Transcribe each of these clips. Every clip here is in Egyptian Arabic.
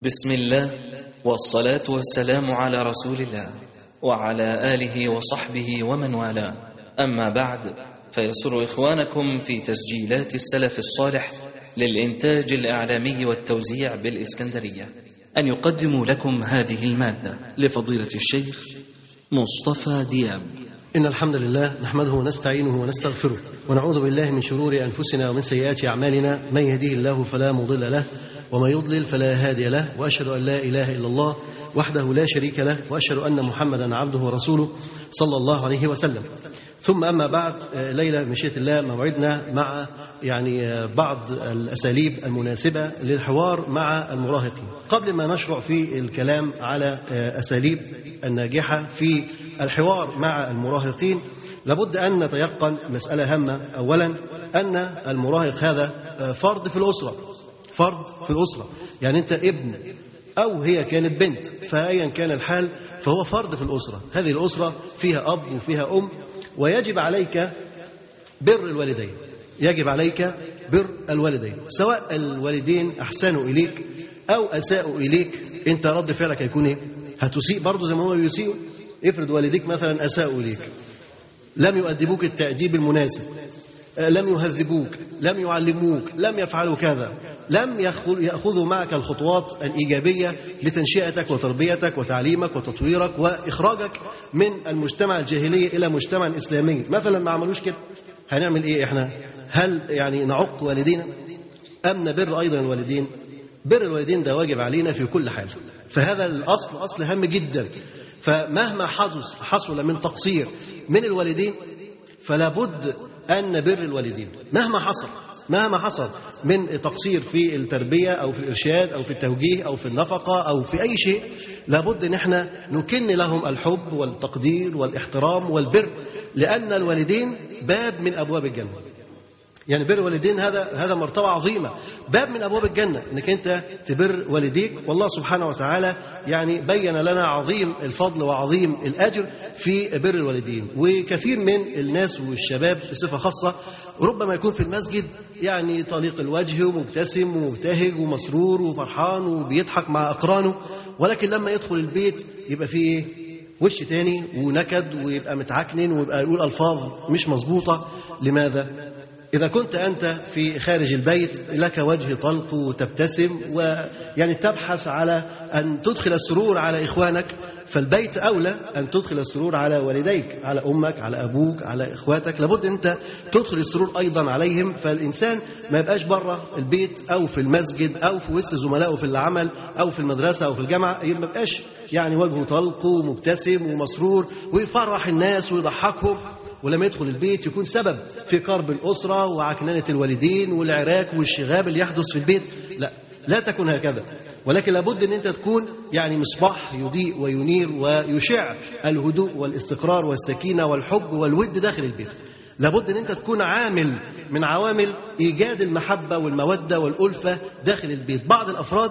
بسم الله والصلاة والسلام على رسول الله وعلى آله وصحبه ومن والاه أما بعد فيسر إخوانكم في تسجيلات السلف الصالح للإنتاج الإعلامي والتوزيع بالإسكندرية أن يقدموا لكم هذه المادة لفضيلة الشيخ مصطفى دياب إن الحمد لله نحمده ونستعينه ونستغفره ونعوذ بالله من شرور أنفسنا ومن سيئات أعمالنا من يهديه الله فلا مضل له ومن يضلل فلا هادي له وأشهد أن لا إله إلا الله وحده لا شريك له وأشهد أن محمدا عبده ورسوله صلى الله عليه وسلم ثم أما بعد ليلة مشيئة الله موعدنا مع يعني بعض الأساليب المناسبة للحوار مع المراهقين قبل ما نشرع في الكلام على أساليب الناجحة في الحوار مع المراهقين لابد أن نتيقن مسألة هامة أولا أن المراهق هذا فرد في الأسرة فرد في الأسرة يعني أنت ابن أو هي كانت بنت فأيا كان الحال فهو فرد في الأسرة هذه الأسرة فيها أب وفيها أم ويجب عليك بر الوالدين يجب عليك بر الوالدين سواء الوالدين أحسنوا إليك أو أساءوا إليك أنت رد فعلك هيكون إيه؟ هتسيء برضه زي ما هم بيسيئوا افرض والديك مثلا أساءوا إليك لم يؤدبوك التأديب المناسب لم يهذبوك لم يعلموك لم يفعلوا كذا لم يأخذوا معك الخطوات الإيجابية لتنشئتك وتربيتك وتعليمك وتطويرك وإخراجك من المجتمع الجاهلي إلى مجتمع إسلامي مثلا ما عملوش كده هنعمل إيه إحنا هل يعني نعق والدينا أم نبر أيضا الوالدين بر الوالدين ده واجب علينا في كل حال فهذا الأصل أصل هام جدا فمهما حدث حصل من تقصير من الوالدين فلا بد أن نبر الوالدين مهما حصل مهما حصل من تقصير في التربية أو في الإرشاد أو في التوجيه أو في النفقة أو في أي شيء لابد أن احنا نكن لهم الحب والتقدير والاحترام والبر لأن الوالدين باب من أبواب الجنة يعني بر الوالدين هذا هذا مرتبه عظيمه باب من ابواب الجنه انك انت تبر والديك والله سبحانه وتعالى يعني بين لنا عظيم الفضل وعظيم الاجر في بر الوالدين وكثير من الناس والشباب بصفه خاصه ربما يكون في المسجد يعني طليق الوجه ومبتسم ومبتهج ومسرور وفرحان وبيضحك مع اقرانه ولكن لما يدخل البيت يبقى فيه ايه وش تاني ونكد ويبقى متعكنن ويبقى يقول الفاظ مش مظبوطه لماذا إذا كنت أنت في خارج البيت لك وجه طلق وتبتسم ويعني تبحث على أن تدخل السرور على إخوانك فالبيت أولى أن تدخل السرور على والديك على أمك على أبوك على إخواتك لابد أنت تدخل السرور أيضا عليهم فالإنسان ما يبقاش بره البيت أو في المسجد أو في وسط زملائه في العمل أو في المدرسة أو في الجامعة ما يبقاش يعني وجهه طلق ومبتسم ومسرور ويفرح الناس ويضحكهم ولما يدخل البيت يكون سبب في كرب الأسرة وعكننة الوالدين والعراك والشغاب اللي يحدث في البيت لا لا تكن هكذا ولكن لابد ان انت تكون يعني مصباح يضيء وينير ويشع الهدوء والاستقرار والسكينه والحب والود داخل البيت لابد ان انت تكون عامل من عوامل ايجاد المحبه والموده والالفه داخل البيت بعض الافراد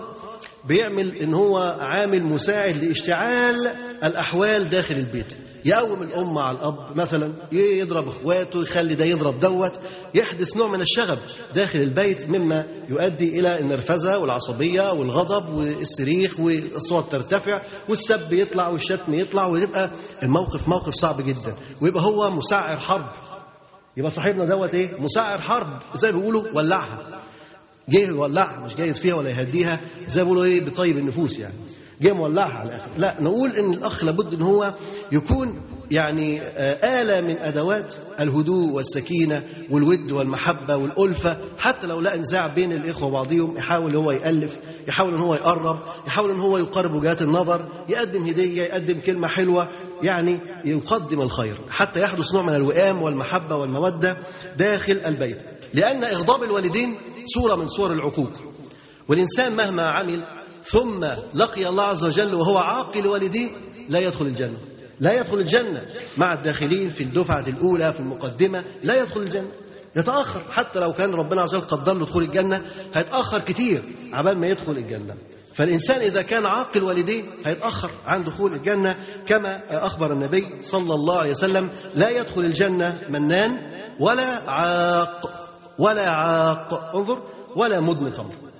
بيعمل ان هو عامل مساعد لاشتعال الاحوال داخل البيت يقوم الأم مع الأب مثلا يضرب إخواته يخلي ده يضرب دوت يحدث نوع من الشغب داخل البيت مما يؤدي إلى النرفزة والعصبية والغضب والصريخ والأصوات ترتفع والسب يطلع والشتم يطلع ويبقى الموقف موقف صعب جدا ويبقى هو مسعر حرب يبقى صاحبنا دوت ايه مسعر حرب زي ما بيقولوا ولعها جه يولعها مش جاي يطفيها ولا يهديها زي ما بيقولوا ايه بطيب النفوس يعني جاي مولعها على الاخر لا نقول ان الاخ لابد ان هو يكون يعني آلة من أدوات الهدوء والسكينة والود والمحبة والألفة حتى لو لا انزاع بين الإخوة وبعضهم يحاول هو يألف يحاول ان هو يقرب يحاول ان هو يقرب وجهات النظر يقدم هدية يقدم كلمة حلوة يعني يقدم الخير حتى يحدث نوع من الوئام والمحبة والمودة داخل البيت لأن إغضاب الوالدين صورة من صور العقوق والإنسان مهما عمل ثم لقي الله عز وجل وهو عاقل والديه لا يدخل الجنة لا يدخل الجنة مع الداخلين في الدفعة الأولى في المقدمة لا يدخل الجنة يتأخر حتى لو كان ربنا عز وجل قدر له دخول الجنة هيتأخر كتير عبال ما يدخل الجنة فالإنسان إذا كان عاقل والديه هيتأخر عن دخول الجنة كما أخبر النبي صلى الله عليه وسلم لا يدخل الجنة منان ولا عاق ولا عاق انظر ولا مدمن خمر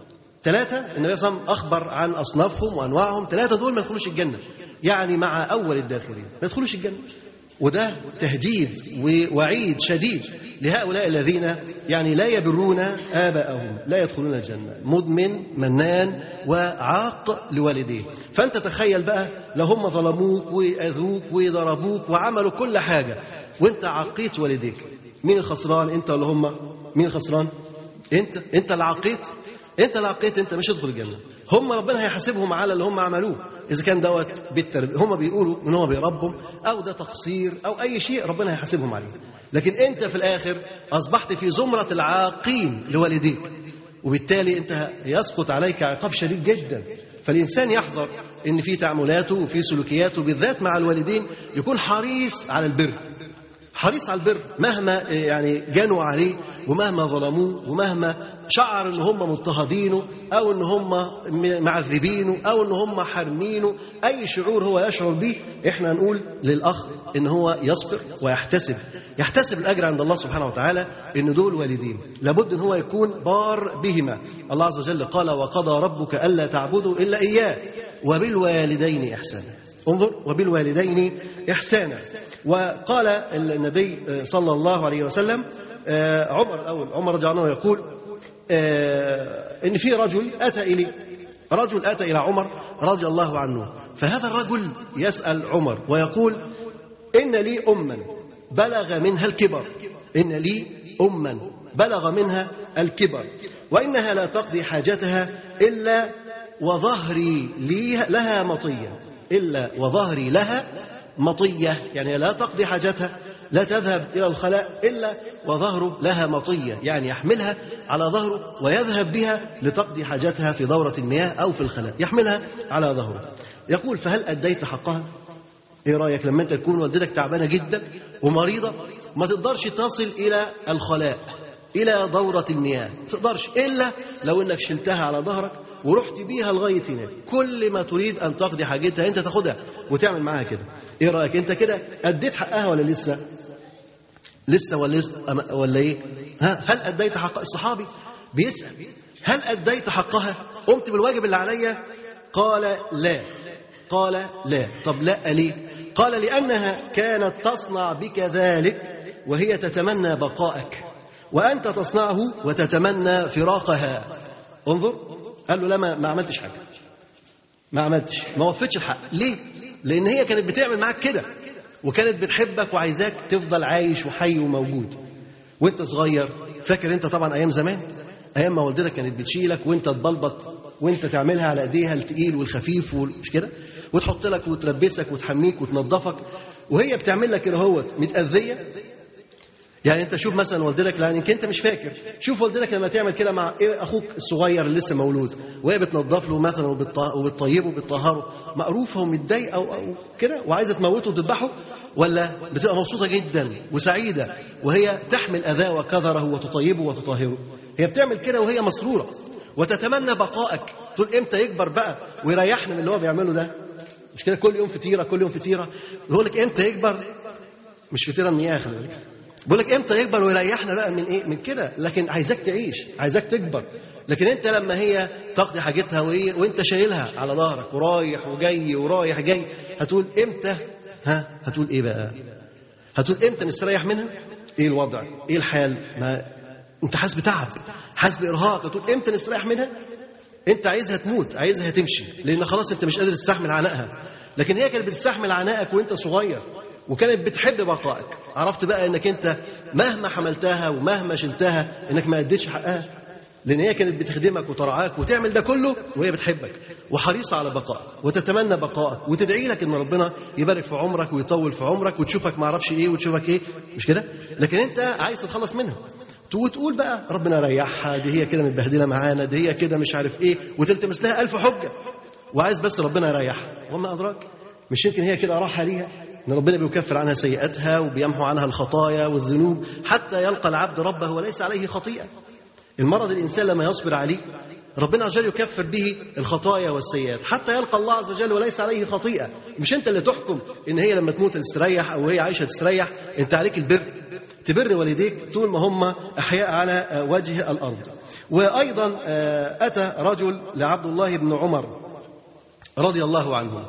ثلاثة النبي صلى الله عليه وسلم أخبر عن أصنافهم وأنواعهم ثلاثة دول ما يدخلوش الجنة يعني مع أول الداخلين ما يدخلوش الجنة وده تهديد ووعيد شديد لهؤلاء الذين يعني لا يبرون آباءهم لا يدخلون الجنة مدمن منان وعاق لوالديه فأنت تخيل بقى لو هم ظلموك وأذوك وضربوك وعملوا كل حاجة وانت عقيت والديك مين الخسران انت ولا هم مين الخسران انت انت اللي عقيت انت اللي عقيت انت مش هتدخل الجنه هم ربنا هيحاسبهم على اللي هم عملوه اذا كان دوت بالتربيه هم بيقولوا ان هو بيربهم او ده تقصير او اي شيء ربنا هيحاسبهم عليه لكن انت في الاخر اصبحت في زمره العاقين لوالديك وبالتالي انت يسقط عليك عقاب شديد جدا فالانسان يحذر ان في تعاملاته وفي سلوكياته بالذات مع الوالدين يكون حريص على البر حريص على البر مهما يعني جانوا عليه ومهما ظلموه ومهما شعر ان هم مضطهدينه او ان هم معذبينه او ان هم حارمينه اي شعور هو يشعر به احنا نقول للاخ ان هو يصبر ويحتسب يحتسب الاجر عند الله سبحانه وتعالى ان دول والدين لابد ان هو يكون بار بهما الله عز وجل قال وقضى ربك الا تعبدوا الا اياه وبالوالدين احسانا انظر وبالوالدين احسانا وقال النبي صلى الله عليه وسلم عمر الاول عمر رضي الله عنه يقول ان في رجل اتى الي رجل اتى الى عمر رضي الله عنه فهذا الرجل يسال عمر ويقول ان لي اما بلغ منها الكبر ان لي اما بلغ منها الكبر وانها لا تقضي حاجتها الا وظهري لي لها مطيه إلا وظهري لها مطية يعني لا تقضي حاجتها لا تذهب إلى الخلاء إلا وظهره لها مطية يعني يحملها على ظهره ويذهب بها لتقضي حاجتها في دورة المياه أو في الخلاء يحملها على ظهره يقول فهل أديت حقها ايه رايك لما انت تكون والدتك تعبانه جدا ومريضه ما تقدرش تصل الى الخلاء الى دوره المياه ما تقدرش الا لو انك شلتها على ظهرك ورحت بيها لغايه هناك كل ما تريد ان تقضي حاجتها انت تاخدها وتعمل معاها كده ايه رايك انت كده اديت حقها ولا لسه لسه ولا لسه ولا ايه ها هل اديت حق الصحابي بيسال هل اديت حقها قمت بالواجب اللي عليا قال لا قال لا طب لا ليه قال لانها كانت تصنع بك ذلك وهي تتمنى بقائك وانت تصنعه وتتمنى فراقها انظر قال له لا ما, ما عملتش حاجه ما عملتش ما وفيتش الحق ليه لان هي كانت بتعمل معاك كده وكانت بتحبك وعايزاك تفضل عايش وحي وموجود وانت صغير فاكر انت طبعا ايام زمان ايام ما والدتك كانت بتشيلك وانت تبلبط وانت تعملها على ايديها التقيل والخفيف مش كده وتحط لك وتلبسك وتحميك وتنظفك وهي بتعمل لك كده اهوت متاذيه يعني انت شوف مثلا والدتك لان انت مش فاكر شوف والدتك لما تعمل كده مع إيه اخوك الصغير اللي لسه مولود وهي بتنظف له مثلا وبتطيبه وبتطهره مقروفه ومتضايقه او, أو كده وعايزه تموته وتذبحه ولا بتبقى مبسوطه جدا وسعيده وهي تحمل اذاه وكذره وتطيبه وتطهره هي بتعمل كده وهي مسروره وتتمنى بقائك تقول امتى يكبر بقى ويريحنا من اللي هو بيعمله ده مش كده كل يوم فطيره كل يوم فطيره يقول لك امتى يكبر مش فطيره مياه خلي بالك بقول لك امتى يكبر ويريحنا بقى من ايه من كده لكن عايزاك تعيش عايزاك تكبر لكن انت لما هي تقضي حاجتها وايه وانت شايلها على ظهرك ورايح وجاي ورايح جاي هتقول امتى ها هتقول ايه بقى هتقول امتى نستريح منها ايه الوضع ايه الحال ما انت حاسس بتعب حاسس بارهاق هتقول امتى نستريح منها انت عايزها تموت عايزها تمشي لان خلاص انت مش قادر تستحمل عنائها لكن هي كانت بتستحمل عنائك وانت صغير وكانت بتحب بقائك عرفت بقى انك انت مهما حملتها ومهما شلتها انك ما اديتش حقها لان هي كانت بتخدمك وترعاك وتعمل ده كله وهي بتحبك وحريصه على بقائك وتتمنى بقائك وتدعي لك ان ربنا يبارك في عمرك ويطول في عمرك وتشوفك ما اعرفش ايه وتشوفك ايه مش كده لكن انت عايز تتخلص منها وتقول بقى ربنا ريحها دي هي كده متبهدله معانا دي هي كده مش عارف ايه وتلتمس لها ألف حجه وعايز بس ربنا يريحها وما ادراك مش يمكن هي كده راحه ليها ان ربنا بيكفر عنها سيئاتها وبيمحو عنها الخطايا والذنوب حتى يلقى العبد ربه وليس عليه خطيئه المرض الانسان لما يصبر عليه ربنا عز وجل يكفر به الخطايا والسيئات حتى يلقى الله عز وجل وليس عليه خطيئه مش انت اللي تحكم ان هي لما تموت تستريح او هي عايشه تستريح انت عليك البر تبر والديك طول ما هم أحياء على وجه الأرض وأيضا أتى رجل لعبد الله بن عمر رضي الله عنه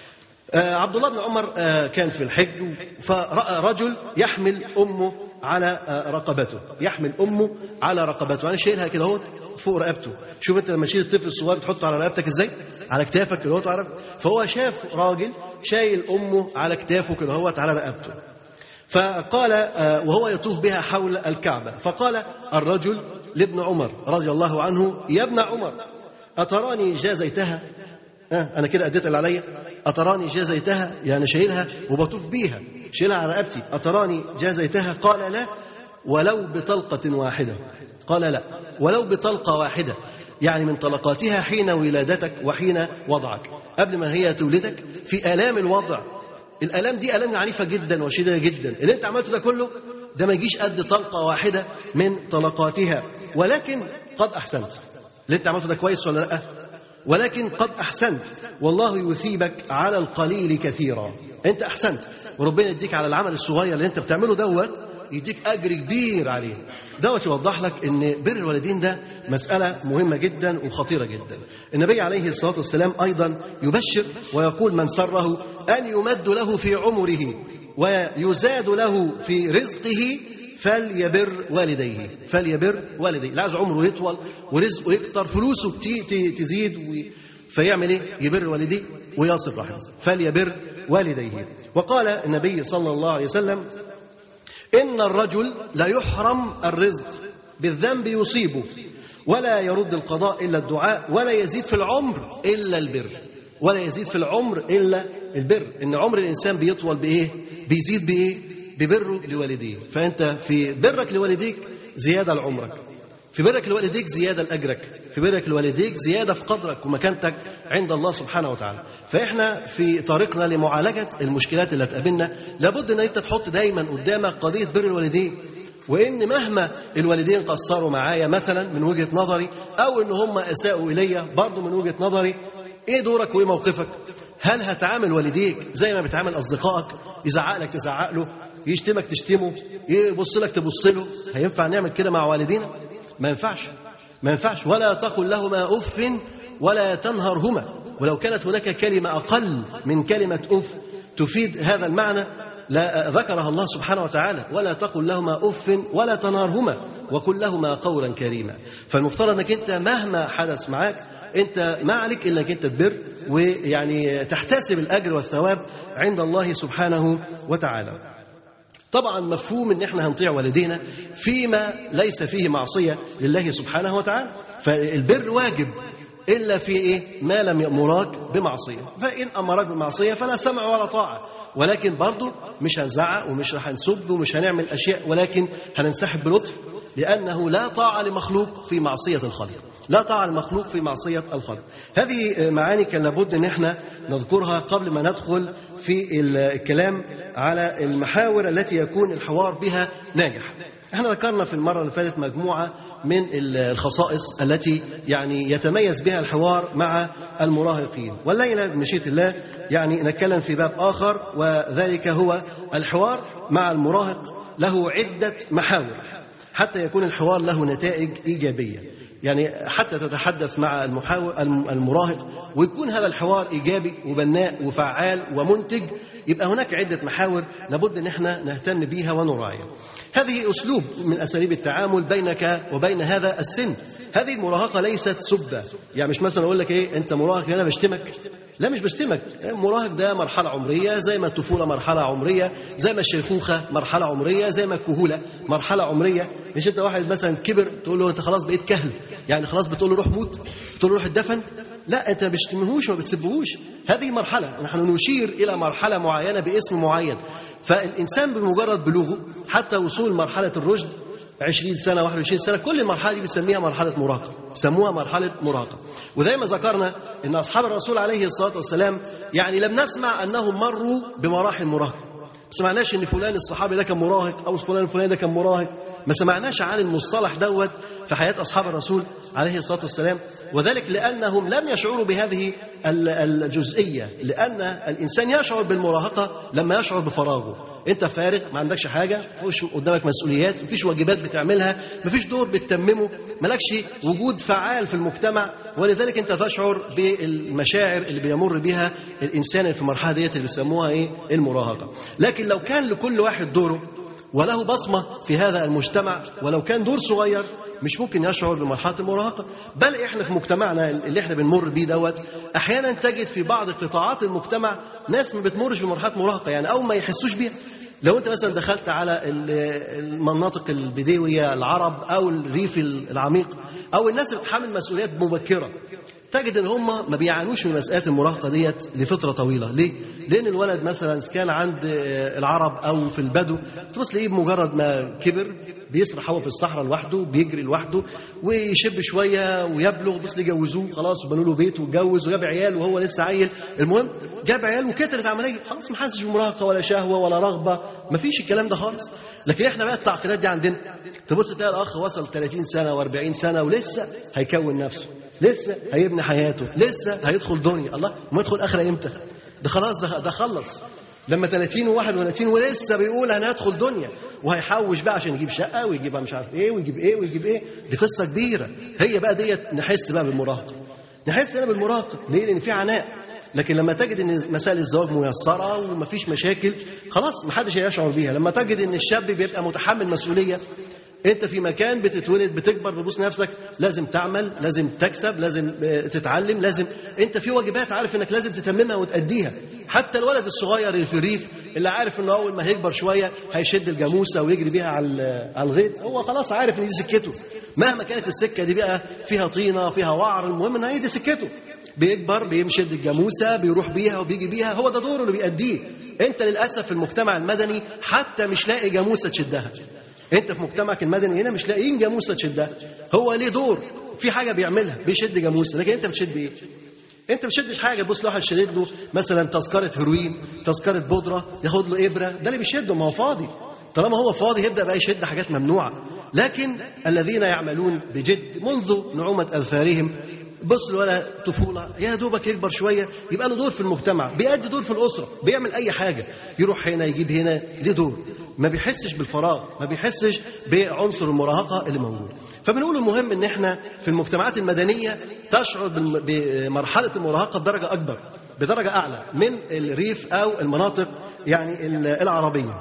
عبد الله بن عمر كان في الحج فرأى رجل يحمل أمه على رقبته يحمل أمه على رقبته أنا شايلها كده اهوت فوق رقبته شوف أنت لما تشيل الطفل الصغير تحطه على رقبتك إزاي على كتافك كده اهوت على فهو شاف راجل شايل أمه على كتافه كده اهوت على رقبته فقال وهو يطوف بها حول الكعبة فقال الرجل لابن عمر رضي الله عنه يا ابن عمر أتراني جازيتها أه أنا كده أديت اللي عليا أتراني جازيتها يعني شايلها وبطوف بيها شايلها على رقبتي أتراني جازيتها قال لا ولو بطلقة واحدة قال لا ولو بطلقة واحدة يعني من طلقاتها حين ولادتك وحين وضعك قبل ما هي تولدك في آلام الوضع الآلام دي آلام عنيفة جدا وشديدة جدا اللي أنت عملته ده كله ده ما يجيش قد طلقة واحدة من طلقاتها ولكن قد أحسنت اللي أنت عملته ده كويس ولا لأ ولكن قد أحسنت والله يثيبك على القليل كثيرا أنت أحسنت وربنا يديك على العمل الصغير اللي أنت بتعمله دوت يديك أجر كبير عليه دوت يوضح لك أن بر الوالدين ده مسألة مهمة جدا وخطيرة جدا النبي عليه الصلاة والسلام أيضا يبشر ويقول من سره أن يمد له في عمره ويزاد له في رزقه فليبر والديه فليبر والديه اللي عايز عمره يطول ورزقه يكتر فلوسه تزيد و... فيعمل ايه يبر والديه ويصل رحمه فليبر والديه وقال النبي صلى الله عليه وسلم ان الرجل لا يحرم الرزق بالذنب يصيبه ولا يرد القضاء الا الدعاء ولا يزيد في العمر الا البر ولا يزيد في العمر الا البر ان عمر الانسان بيطول بايه بيزيد بايه ببره لوالديه فأنت في برك لوالديك زيادة لعمرك في برك لوالديك زيادة لأجرك في برك لوالديك زيادة في قدرك ومكانتك عند الله سبحانه وتعالى فإحنا في طريقنا لمعالجة المشكلات اللي هتقابلنا لابد أن أنت تحط دايما قدامك قضية بر الوالدين وإن مهما الوالدين قصروا معايا مثلا من وجهة نظري أو إن هم أساءوا إلي برضه من وجهة نظري إيه دورك وإيه موقفك هل هتعامل والديك زي ما بتعامل أصدقائك يزعق لك تزعق له يشتمك تشتمه يبص لك تبص له هينفع نعمل كده مع والدينا ما ينفعش ما ينفعش ولا تقل لهما اف ولا تنهرهما ولو كانت هناك كلمه اقل من كلمه اف تفيد هذا المعنى لا ذكرها الله سبحانه وتعالى ولا تقل لهما اف ولا تنهرهما وقل لهما قولا كريما فالمفترض انك انت مهما حدث معاك انت ما عليك الا انك انت تبر ويعني تحتسب الاجر والثواب عند الله سبحانه وتعالى طبعا مفهوم ان احنا هنطيع والدينا فيما ليس فيه معصيه لله سبحانه وتعالى فالبر واجب الا في ايه ما لم يامراك بمعصيه فان امرك بمعصيه فلا سمع ولا طاعه ولكن برضه مش هنزعق ومش هنسب ومش هنعمل اشياء ولكن هننسحب بلطف لانه لا طاعه لمخلوق في معصيه الخالق لا طاعه لمخلوق في معصيه الخالق هذه معاني كان لابد ان احنا نذكرها قبل ما ندخل في الكلام على المحاور التي يكون الحوار بها ناجح احنا ذكرنا في المره اللي فاتت مجموعه من الخصائص التي يعني يتميز بها الحوار مع المراهقين والليله بمشيئه الله يعني نتكلم في باب اخر وذلك هو الحوار مع المراهق له عده محاور حتى يكون الحوار له نتائج ايجابيه يعني حتى تتحدث مع المحاور المراهق ويكون هذا الحوار ايجابي وبناء وفعال ومنتج يبقى هناك عده محاور لابد ان احنا نهتم بيها ونراعيها. هذه اسلوب من اساليب التعامل بينك وبين هذا السن. هذه المراهقه ليست سبه، يعني مش مثلا اقول لك ايه انت مراهق انا بشتمك. لا مش بشتمك، المراهق ده مرحله عمريه زي ما الطفوله مرحله عمريه، زي ما الشيخوخه مرحله عمريه، زي ما الكهوله مرحله عمريه، مش انت واحد مثلا كبر تقول له انت خلاص بقيت كهل، يعني خلاص بتقول له روح موت، بتقول له روح اتدفن، لا انت ما بتشتمهوش وما بتسبهوش هذه مرحله نحن نشير الى مرحله معينه باسم معين فالانسان بمجرد بلوغه حتى وصول مرحله الرشد 20 سنه 21 سنه كل المرحله دي بنسميها مرحله مراهقه سموها مرحله مراهقه وزي ما ذكرنا ان اصحاب الرسول عليه الصلاه والسلام يعني لم نسمع انهم مروا بمراحل مراهقه ما سمعناش ان فلان الصحابي ده كان مراهق او فلان الفلاني ده كان مراهق ما سمعناش عن المصطلح دوت في حياه اصحاب الرسول عليه الصلاه والسلام وذلك لانهم لم يشعروا بهذه الجزئيه لان الانسان يشعر بالمراهقه لما يشعر بفراغه انت فارغ ما عندكش حاجه مفيش قدامك مسؤوليات مفيش واجبات بتعملها مفيش دور بتتممه مالكش وجود فعال في المجتمع ولذلك انت تشعر بالمشاعر اللي بيمر بها الانسان اللي في المرحله ديت اللي بيسموها ايه المراهقه لكن لو كان لكل واحد دوره وله بصمه في هذا المجتمع ولو كان دور صغير مش ممكن يشعر بمرحله المراهقه بل احنا في مجتمعنا اللي احنا بنمر بيه دوت احيانا تجد في بعض قطاعات المجتمع ناس ما بتمرش بمرحله مراهقه يعني او ما يحسوش بيها لو انت مثلا دخلت على المناطق البديويه العرب او الريف العميق او الناس اللي بتحمل مسؤوليات مبكره تجد ان هم ما بيعانوش من مساله المراهقه ديت لفتره طويله ليه لان الولد مثلا كان عند العرب او في البدو تبص تلاقيه بمجرد ما كبر بيسرح هو في الصحراء لوحده بيجري لوحده ويشب شويه ويبلغ بص يجوزوه خلاص وبنوا له بيت واتجوز وجاب عيال وهو لسه عيل المهم جاب عيال وكترت عمليه خلاص ما حاسش بمراهقه ولا شهوه ولا رغبه ما فيش الكلام ده خالص لكن احنا بقى التعقيدات دي عندنا تبص تلاقي الاخ وصل 30 سنه و40 سنه ولسه هيكون نفسه لسه هيبني حياته لسه هيدخل دنيا الله ما يدخل اخره امتى ده خلاص ده, ده خلص لما 30 و31 ولسه بيقول انا هدخل دنيا وهيحوش بقى عشان يجيب شقه ويجيب مش عارف ايه ويجيب ايه ويجيب ايه دي قصه كبيره هي بقى ديت نحس بقى بالمراهقه نحس هنا بالمراهقه ليه لان في عناء لكن لما تجد ان مسائل الزواج ميسره ومفيش مشاكل خلاص محدش هيشعر بيها لما تجد ان الشاب بيبقى متحمل مسؤوليه انت في مكان بتتولد بتكبر بتبص نفسك لازم تعمل لازم تكسب لازم تتعلم لازم انت في واجبات عارف انك لازم تتممها وتأديها حتى الولد الصغير اللي في الريف اللي عارف انه اول ما هيكبر شويه هيشد الجاموسه ويجري بيها على على الغيط هو خلاص عارف ان دي سكته مهما كانت السكه دي بقى فيها طينه فيها وعر المهم ان هي دي سكته بيكبر بيمشد الجاموسه بيروح بيها وبيجي بيها هو ده دوره اللي بيأديه انت للاسف في المجتمع المدني حتى مش لاقي جاموسه تشدها انت في مجتمعك المدني هنا مش لاقيين جاموسه تشدها هو ليه دور في حاجه بيعملها بيشد جاموسه لكن انت بتشد ايه انت ما بتشدش حاجه تبص لواحد شديد له مثلا تذكره هيروين تذكره بودره ياخد له ابره ده اللي بيشده ما هو فاضي طالما هو فاضي يبدا بقى يشد حاجات ممنوعه لكن الذين يعملون بجد منذ نعومه اظفارهم بص ولا طفوله يا دوبك يكبر شويه يبقى له دور في المجتمع بيأدي دور في الاسره بيعمل اي حاجه يروح هنا يجيب هنا ليه دور ما بيحسش بالفراغ ما بيحسش بعنصر المراهقه اللي موجود فبنقول المهم ان احنا في المجتمعات المدنيه تشعر بمرحله المراهقه بدرجه اكبر بدرجه اعلى من الريف او المناطق يعني العربيه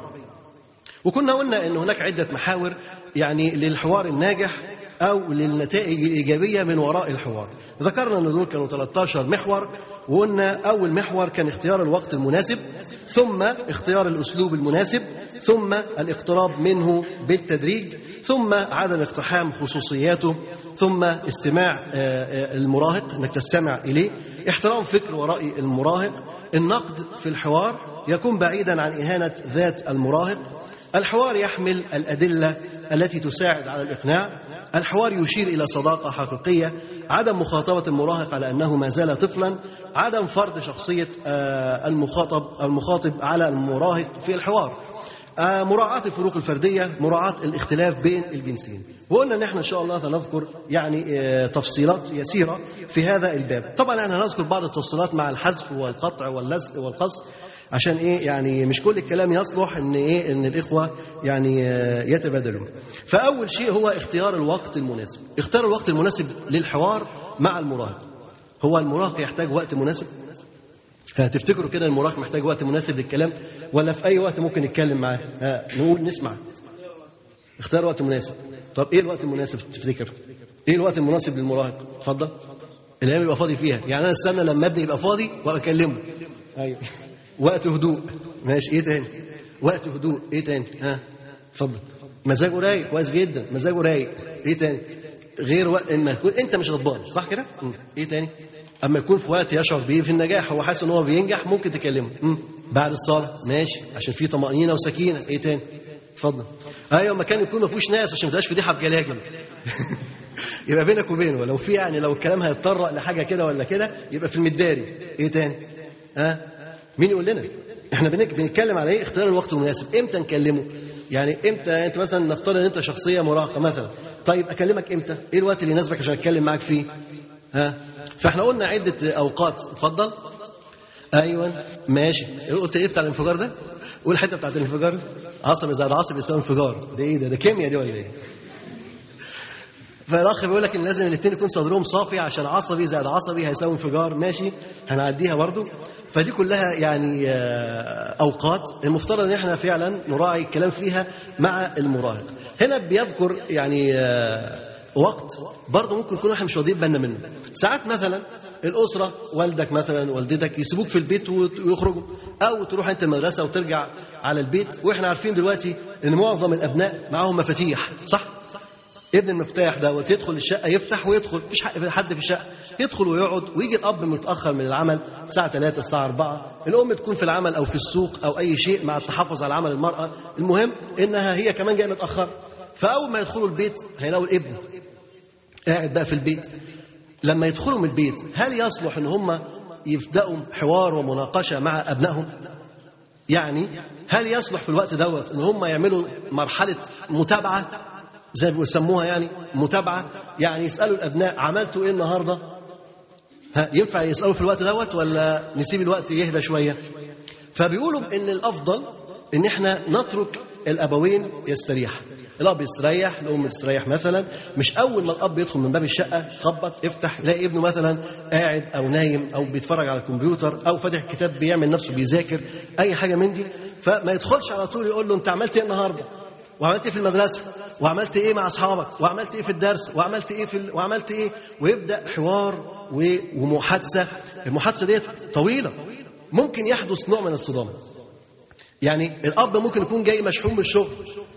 وكنا قلنا ان هناك عده محاور يعني للحوار الناجح او للنتائج الايجابيه من وراء الحوار ذكرنا ان دول كانوا 13 محور وقلنا اول محور كان اختيار الوقت المناسب ثم اختيار الاسلوب المناسب ثم الاقتراب منه بالتدريج ثم عدم اقتحام خصوصياته ثم استماع المراهق انك تستمع اليه احترام فكر ورأي المراهق النقد في الحوار يكون بعيدا عن اهانه ذات المراهق الحوار يحمل الادله التي تساعد على الاقناع الحوار يشير الى صداقه حقيقيه عدم مخاطبه المراهق على انه ما زال طفلا عدم فرض شخصيه المخاطب المخاطب على المراهق في الحوار مراعاة الفروق الفردية مراعاة الاختلاف بين الجنسين وقلنا ان احنا ان شاء الله سنذكر يعني تفصيلات يسيرة في هذا الباب طبعا احنا هنذكر بعض التفصيلات مع الحذف والقطع واللزق والقص عشان ايه يعني مش كل الكلام يصلح ان ايه ان الاخوه يعني يتبادلوا فاول شيء هو اختيار الوقت المناسب اختيار الوقت المناسب للحوار مع المراهق هو المراهق يحتاج وقت مناسب هتفتكروا كده المراهق محتاج وقت مناسب للكلام ولا في اي وقت ممكن نتكلم معاه ها نقول نسمع اختار وقت مناسب طب ايه الوقت المناسب تفتكر ايه الوقت المناسب للمراهق اتفضل الايام يبقى فاضي فيها يعني انا استنى لما ابني يبقى فاضي واكلمه ايوه وقت هدوء ماشي ايه تاني وقت هدوء ايه تاني ها اتفضل مزاجه رايق كويس جدا مزاجه رايق ايه تاني غير وقت اما يكون انت مش غضبان صح كده ايه تاني اما يكون في وقت يشعر بيه في النجاح هو حاسس ان هو بينجح ممكن تكلمه مم. بعد الصلاه ماشي عشان في طمانينه وسكينه ايه تاني اتفضل ايوه مكان يكون ما فيهوش ناس عشان ما تبقاش فضيحه بجلاجل يبقى بينك وبينه لو في يعني لو الكلام هيتطرق لحاجه كده ولا كده يبقى في المداري ايه تاني ها مين يقول لنا احنا بنتكلم على ايه اختيار الوقت المناسب امتى نكلمه يعني امتى انت مثلا نفترض ان انت شخصيه مراهقه مثلا طيب اكلمك امتى ايه الوقت اللي يناسبك عشان اتكلم معاك فيه ها فاحنا قلنا عده اوقات اتفضل ايوه ماشي قلت ايه بتاع الانفجار ده؟ قول الحته بتاعت الانفجار عصبي زائد عصبي يساوي انفجار ده ايه ده؟ ده كيمياء دي ولا ايه؟ فالاخ بيقول لك ان لازم الاثنين يكون صدرهم صافي عشان عصبي زائد عصبي هيساوي انفجار ماشي هنعديها برضو فدي كلها يعني آه، اوقات المفترض ان احنا فعلا نراعي الكلام فيها مع المراهق هنا بيذكر يعني آه، وقت برضه ممكن نكون احنا مش واخدين بالنا منه ساعات مثلا الاسره والدك مثلا والدتك يسيبوك في البيت ويخرجوا او تروح انت المدرسه وترجع على البيت واحنا عارفين دلوقتي ان معظم الابناء معاهم مفاتيح صح ابن المفتاح دوت يدخل الشقه يفتح ويدخل مفيش حق- حد في الشقه يدخل ويقعد ويجي الاب متاخر من العمل الساعه 3 الساعه 4 الام تكون في العمل او في السوق او اي شيء مع التحفظ على عمل المراه المهم انها هي كمان جايه متاخره فاول ما يدخلوا البيت هيلاقوا الابن قاعد بقى في البيت لما يدخلوا من البيت هل يصلح ان هم يبداوا حوار ومناقشه مع ابنائهم يعني هل يصلح في الوقت دوت ان هم يعملوا مرحله متابعه زي ما بيسموها يعني متابعه يعني يسالوا الابناء عملتوا ايه النهارده ها ينفع يسالوا في الوقت دوت ولا نسيب الوقت يهدى شويه فبيقولوا ان الافضل ان احنا نترك الابوين يستريح الاب يستريح الام تستريح مثلا مش اول ما الاب يدخل من باب الشقه خبط افتح يلاقي ابنه مثلا قاعد او نايم او بيتفرج على الكمبيوتر او فاتح كتاب بيعمل نفسه بيذاكر اي حاجه من دي فما يدخلش على طول يقول له انت عملت ايه النهارده وعملت ايه في المدرسه وعملت ايه مع اصحابك وعملت ايه في الدرس وعملت ايه في ال... وعملت ايه ويبدا حوار و... ومحادثه المحادثه ديت طويله ممكن يحدث نوع من الصدام يعني الاب ممكن يكون جاي مشحون من الشغل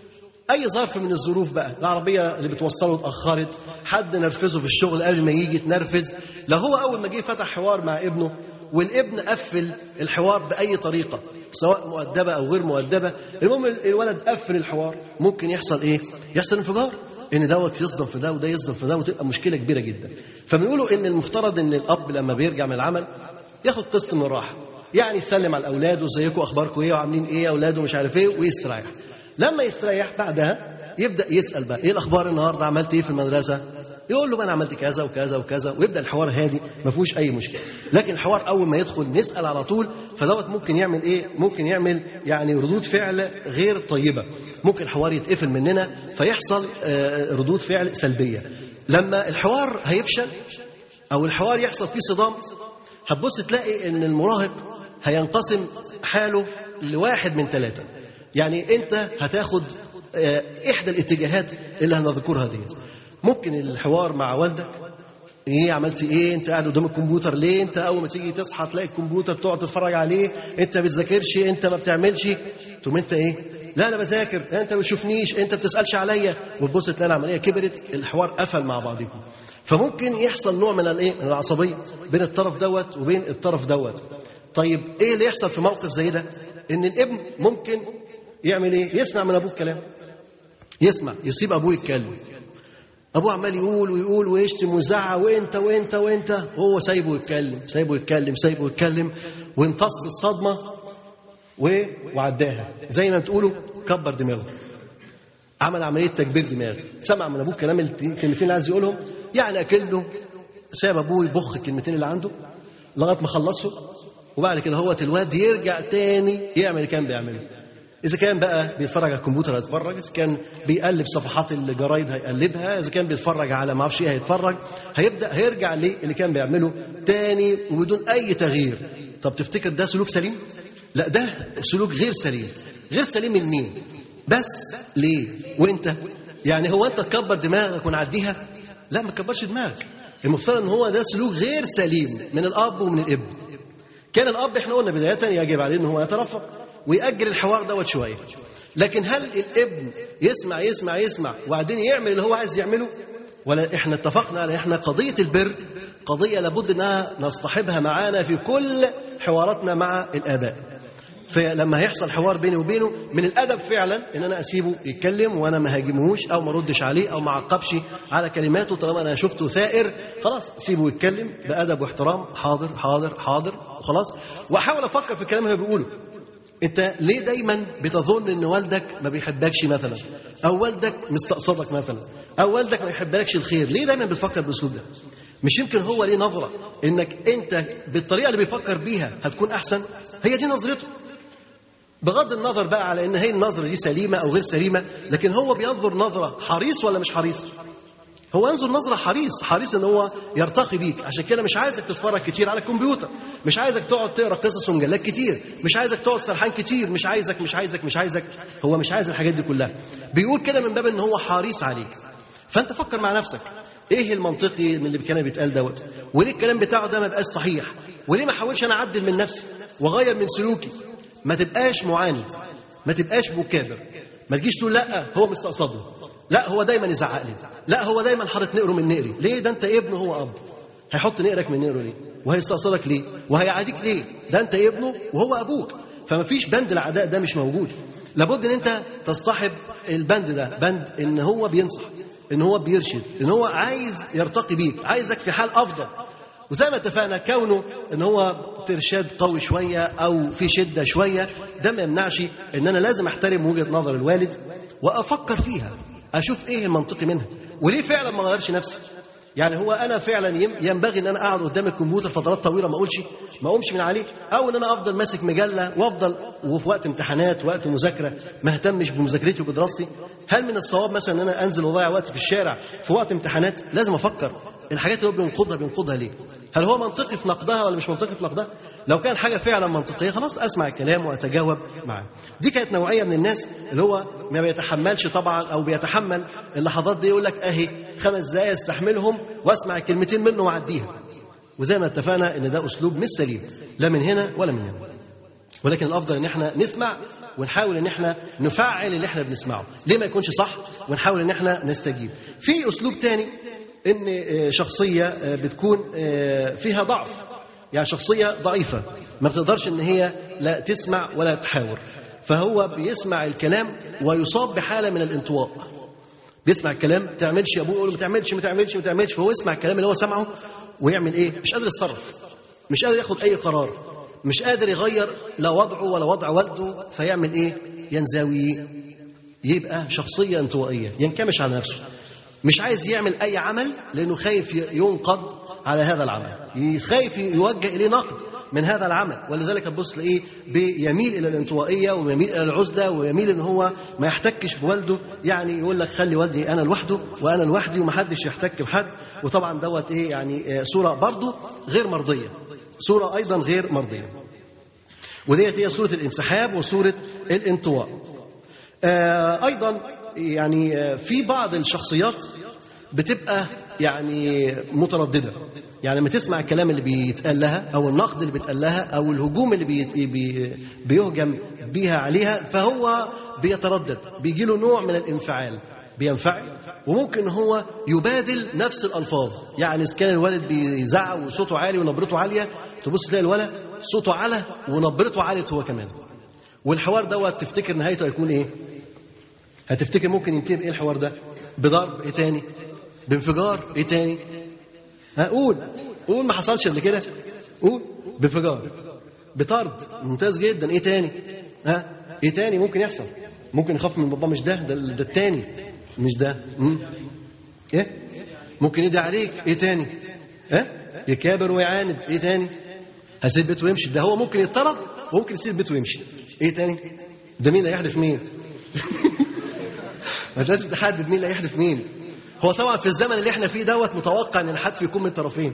اي ظرف من الظروف بقى العربيه اللي بتوصله اتاخرت حد نرفزه في الشغل قبل ما يجي يتنرفز لو هو اول ما جه فتح حوار مع ابنه والابن قفل الحوار باي طريقه سواء مؤدبه او غير مؤدبه المهم الولد قفل الحوار ممكن يحصل ايه يحصل انفجار ان دوت يصدم في ده وده يصدم في ده وتبقى مشكله كبيره جدا فبنقولوا ان المفترض ان الاب لما بيرجع من العمل ياخد قسط من الراحه يعني يسلم على الاولاد وازيكم اخباركم ايه وعاملين ايه يا اولاد ومش عارف ايه ويستريح لما يستريح بعدها يبدا يسال بقى ايه الاخبار النهارده عملت ايه في المدرسه يقول له بقى انا عملت كذا وكذا وكذا ويبدا الحوار هادي ما فيهوش اي مشكله لكن الحوار اول ما يدخل نسال على طول فدوت ممكن يعمل ايه ممكن يعمل يعني ردود فعل غير طيبه ممكن الحوار يتقفل مننا فيحصل آه، ردود فعل سلبيه لما الحوار هيفشل او الحوار يحصل فيه صدام هتبص تلاقي ان المراهق هينقسم حاله لواحد من ثلاثه يعني انت هتاخد آه، احدى الاتجاهات اللي هنذكرها دي ممكن الحوار مع والدك ايه عملت ايه انت قاعد قدام الكمبيوتر ليه انت اول ما تيجي تصحى تلاقي الكمبيوتر تقعد تتفرج عليه انت ما بتذاكرش انت ما بتعملش تقوم انت ايه لا انا بذاكر لا انت ما بتشوفنيش انت ما بتسالش عليا وتبص تلاقي العمليه كبرت الحوار قفل مع بعضكم فممكن يحصل نوع من الايه من العصبيه بين الطرف دوت وبين الطرف دوت طيب ايه اللي يحصل في موقف زي ده ان الابن ممكن يعمل ايه يسمع من ابوه الكلام يسمع يسيب ابوه يتكلم ابوه عمال يقول ويقول ويشتم ويزعق وانت وانت وانت هو سايبه يتكلم سايبه يتكلم سايبه يتكلم وامتص الصدمه و- وعداها زي ما بتقولوا كبر دماغه عمل عمليه تكبير دماغ سمع من ابوه كلام الت- الكلمتين اللي عايز يقولهم يعني اكنه ساب ابوه يبخ الكلمتين اللي عنده لغايه ما خلصوا وبعد كده هو الواد يرجع تاني يعمل اللي كان بيعمله اذا كان بقى بيتفرج على الكمبيوتر هيتفرج اذا كان بيقلب صفحات الجرايد هيقلبها اذا كان بيتفرج على ما اعرفش ايه هيتفرج هيبدا هيرجع للي كان بيعمله تاني وبدون اي تغيير طب تفتكر ده سلوك سليم لا ده سلوك غير سليم غير سليم من مين بس ليه وانت يعني هو انت تكبر دماغك ونعديها لا ما تكبرش دماغك المفترض ان هو ده سلوك غير سليم من الاب ومن الابن كان الاب احنا قلنا بدايه يجب عليه ان هو يترفق ويأجل الحوار دوت شويه لكن هل الابن يسمع يسمع يسمع وبعدين يعمل اللي هو عايز يعمله ولا احنا اتفقنا على احنا قضيه البر قضيه لابد انها نصطحبها معانا في كل حواراتنا مع الاباء فلما هيحصل حوار بيني وبينه من الادب فعلا ان انا اسيبه يتكلم وانا ما هاجمهوش او ما ردش عليه او ما اعقبش على كلماته طالما انا شفته ثائر خلاص سيبه يتكلم بادب واحترام حاضر حاضر حاضر وخلاص واحاول افكر في الكلام اللي هو بيقوله انت ليه دايما بتظن ان والدك ما بيحبكش مثلا او والدك مستقصدك مثلا او والدك ما يحبلكش الخير ليه دايما بتفكر بالاسلوب ده مش يمكن هو ليه نظره انك انت بالطريقه اللي بيفكر بيها هتكون احسن هي دي نظرته بغض النظر بقى على ان هي النظره دي سليمه او غير سليمه لكن هو بينظر نظره حريص ولا مش حريص هو ينظر نظرة حريص حريص ان هو يرتقي بيك عشان كده مش عايزك تتفرج كتير على الكمبيوتر مش عايزك تقعد تقرا قصص ومجلات كتير مش عايزك تقعد سرحان كتير مش عايزك مش عايزك مش عايزك هو مش عايز الحاجات دي كلها بيقول كده من باب ان هو حريص عليك فانت فكر مع نفسك ايه المنطقي من اللي كان بيتقال دوت وليه الكلام بتاعه ده ما بقاش صحيح وليه ما احاولش انا اعدل من نفسي واغير من سلوكي ما تبقاش معاند ما تبقاش مكابر ما تجيش تقول لا هو مستقصدني لا هو دايما يزعق لي لا هو دايما حاطط نقره من نقري ليه ده انت ابنه هو اب هيحط نقرك من نقره ليه وهيستقصدك ليه وهيعاديك ليه ده انت ابنه وهو ابوك فما فيش بند العداء ده مش موجود لابد ان انت تصطحب البند ده بند ان هو بينصح ان هو بيرشد ان هو عايز يرتقي بيك عايزك في حال افضل وزي ما اتفقنا كونه ان هو ترشاد قوي شويه او في شده شويه ده ما يمنعش ان انا لازم احترم وجهه نظر الوالد وافكر فيها اشوف ايه المنطقي منها وليه فعلا ما غيرش نفسي يعني هو انا فعلا ينبغي ان انا اقعد قدام الكمبيوتر فترات طويله ما اقولش ما اقومش من عليه او ان انا افضل ماسك مجله وافضل وفي وقت امتحانات وقت مذاكره ما اهتمش بمذاكرتي وبدراستي هل من الصواب مثلا ان انا انزل واضيع وقتي في الشارع في وقت امتحانات لازم افكر الحاجات اللي هو بينقضها بينقضها ليه هل هو منطقي في نقدها ولا مش منطقي في نقدها لو كان حاجه فعلا منطقيه خلاص اسمع الكلام واتجاوب معاه دي كانت نوعيه من الناس اللي هو ما بيتحملش طبعا او بيتحمل اللحظات دي يقول لك اهي خمس دقايق استحملهم واسمع الكلمتين منه واعديها وزي ما اتفقنا ان ده اسلوب مش سليم لا من هنا ولا من هنا ولكن الافضل ان احنا نسمع ونحاول ان احنا نفعل اللي احنا بنسمعه ليه ما يكونش صح ونحاول ان احنا نستجيب في اسلوب تاني ان شخصيه بتكون فيها ضعف يعني شخصيه ضعيفه ما بتقدرش ان هي لا تسمع ولا تحاور فهو بيسمع الكلام ويصاب بحاله من الانطواء بيسمع الكلام تعملش يا ابوه يقول ما تعملش ما تعملش ما تعملش فهو يسمع الكلام اللي هو سمعه ويعمل ايه مش قادر يتصرف مش قادر ياخد اي قرار مش قادر يغير لا وضعه ولا وضع والده فيعمل ايه ينزوي يبقى شخصيه انطوائيه ينكمش على نفسه مش عايز يعمل اي عمل لانه خايف ينقض على هذا العمل خايف يوجه اليه نقد من هذا العمل ولذلك تبص تلاقيه بيميل الى الانطوائيه ويميل الى العزله ويميل ان هو ما يحتكش بوالده يعني يقول لك خلي والدي انا لوحده وانا لوحدي ومحدش يحتك بحد وطبعا دوت ايه يعني صوره برضه غير مرضيه صوره ايضا غير مرضيه وديت هي صوره الانسحاب وصوره الانطواء آه ايضا يعني في بعض الشخصيات بتبقى يعني متردده يعني لما تسمع الكلام اللي بيتقال لها او النقد اللي بيتقال لها او الهجوم اللي بي بي بيهجم بيها عليها فهو بيتردد بيجي له نوع من الانفعال بينفعل وممكن هو يبادل نفس الالفاظ يعني اذا كان الولد بيزعق وصوته عالي ونبرته عاليه تبص تلاقي الولد صوته عالي ونبرته عاليه هو كمان والحوار دوت تفتكر نهايته هيكون ايه هتفتكر ممكن ينتهي بايه الحوار ده بضرب ايه تاني بانفجار ايه تاني قول قول ما حصلش قبل كده قول بانفجار بطرد ممتاز جدا ايه تاني ها ايه تاني ممكن يحصل ممكن يخاف من بابا مش ده ده, ده التاني مش ده مم. ايه ممكن يدعي عليك ايه تاني ها يكابر ويعاند ايه تاني هيسيب البيت ويمشي ده هو ممكن يطرد وممكن يسيب البيت ويمشي ايه تاني ده مين اللي هيحدف مين ما لازم تحدد مين اللي هيحدف مين هو طبعا في الزمن اللي احنا فيه دوت متوقع ان الحدف يكون من الطرفين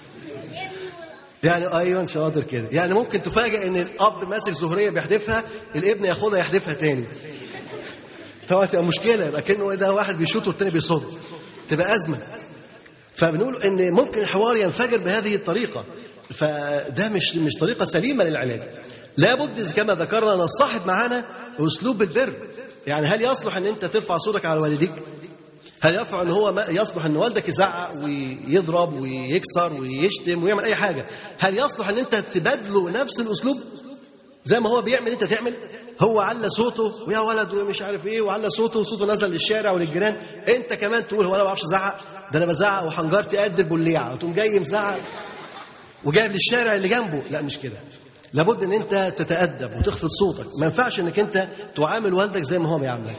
يعني ايوه شاطر كده يعني ممكن تفاجئ ان الاب ماسك زهريه بيحدفها الابن ياخدها يحدفها تاني طبعا تبقى مشكله يبقى كانه ده واحد بيشوط والتاني بيصد تبقى ازمه فبنقول ان ممكن الحوار ينفجر بهذه الطريقه فده مش مش طريقه سليمه للعلاج لابد كما ذكرنا نصاحب معانا اسلوب البر يعني هل يصلح ان انت ترفع صوتك على والديك هل يصلح ان هو ما يصلح ان والدك يزعق ويضرب ويكسر ويشتم ويعمل اي حاجه هل يصلح ان انت تبادله نفس الاسلوب زي ما هو بيعمل انت تعمل هو على صوته ويا ولد ومش عارف ايه وعلى صوته وصوته نزل للشارع وللجيران انت كمان تقول هو انا ما بعرفش ازعق ده انا بزعق وحنجرتي قد البليعه وتقوم جاي مزعق وجايب للشارع اللي جنبه لا مش كده لابد ان انت تتادب وتخفض صوتك ما ينفعش انك انت تعامل والدك زي ما هو بيعاملك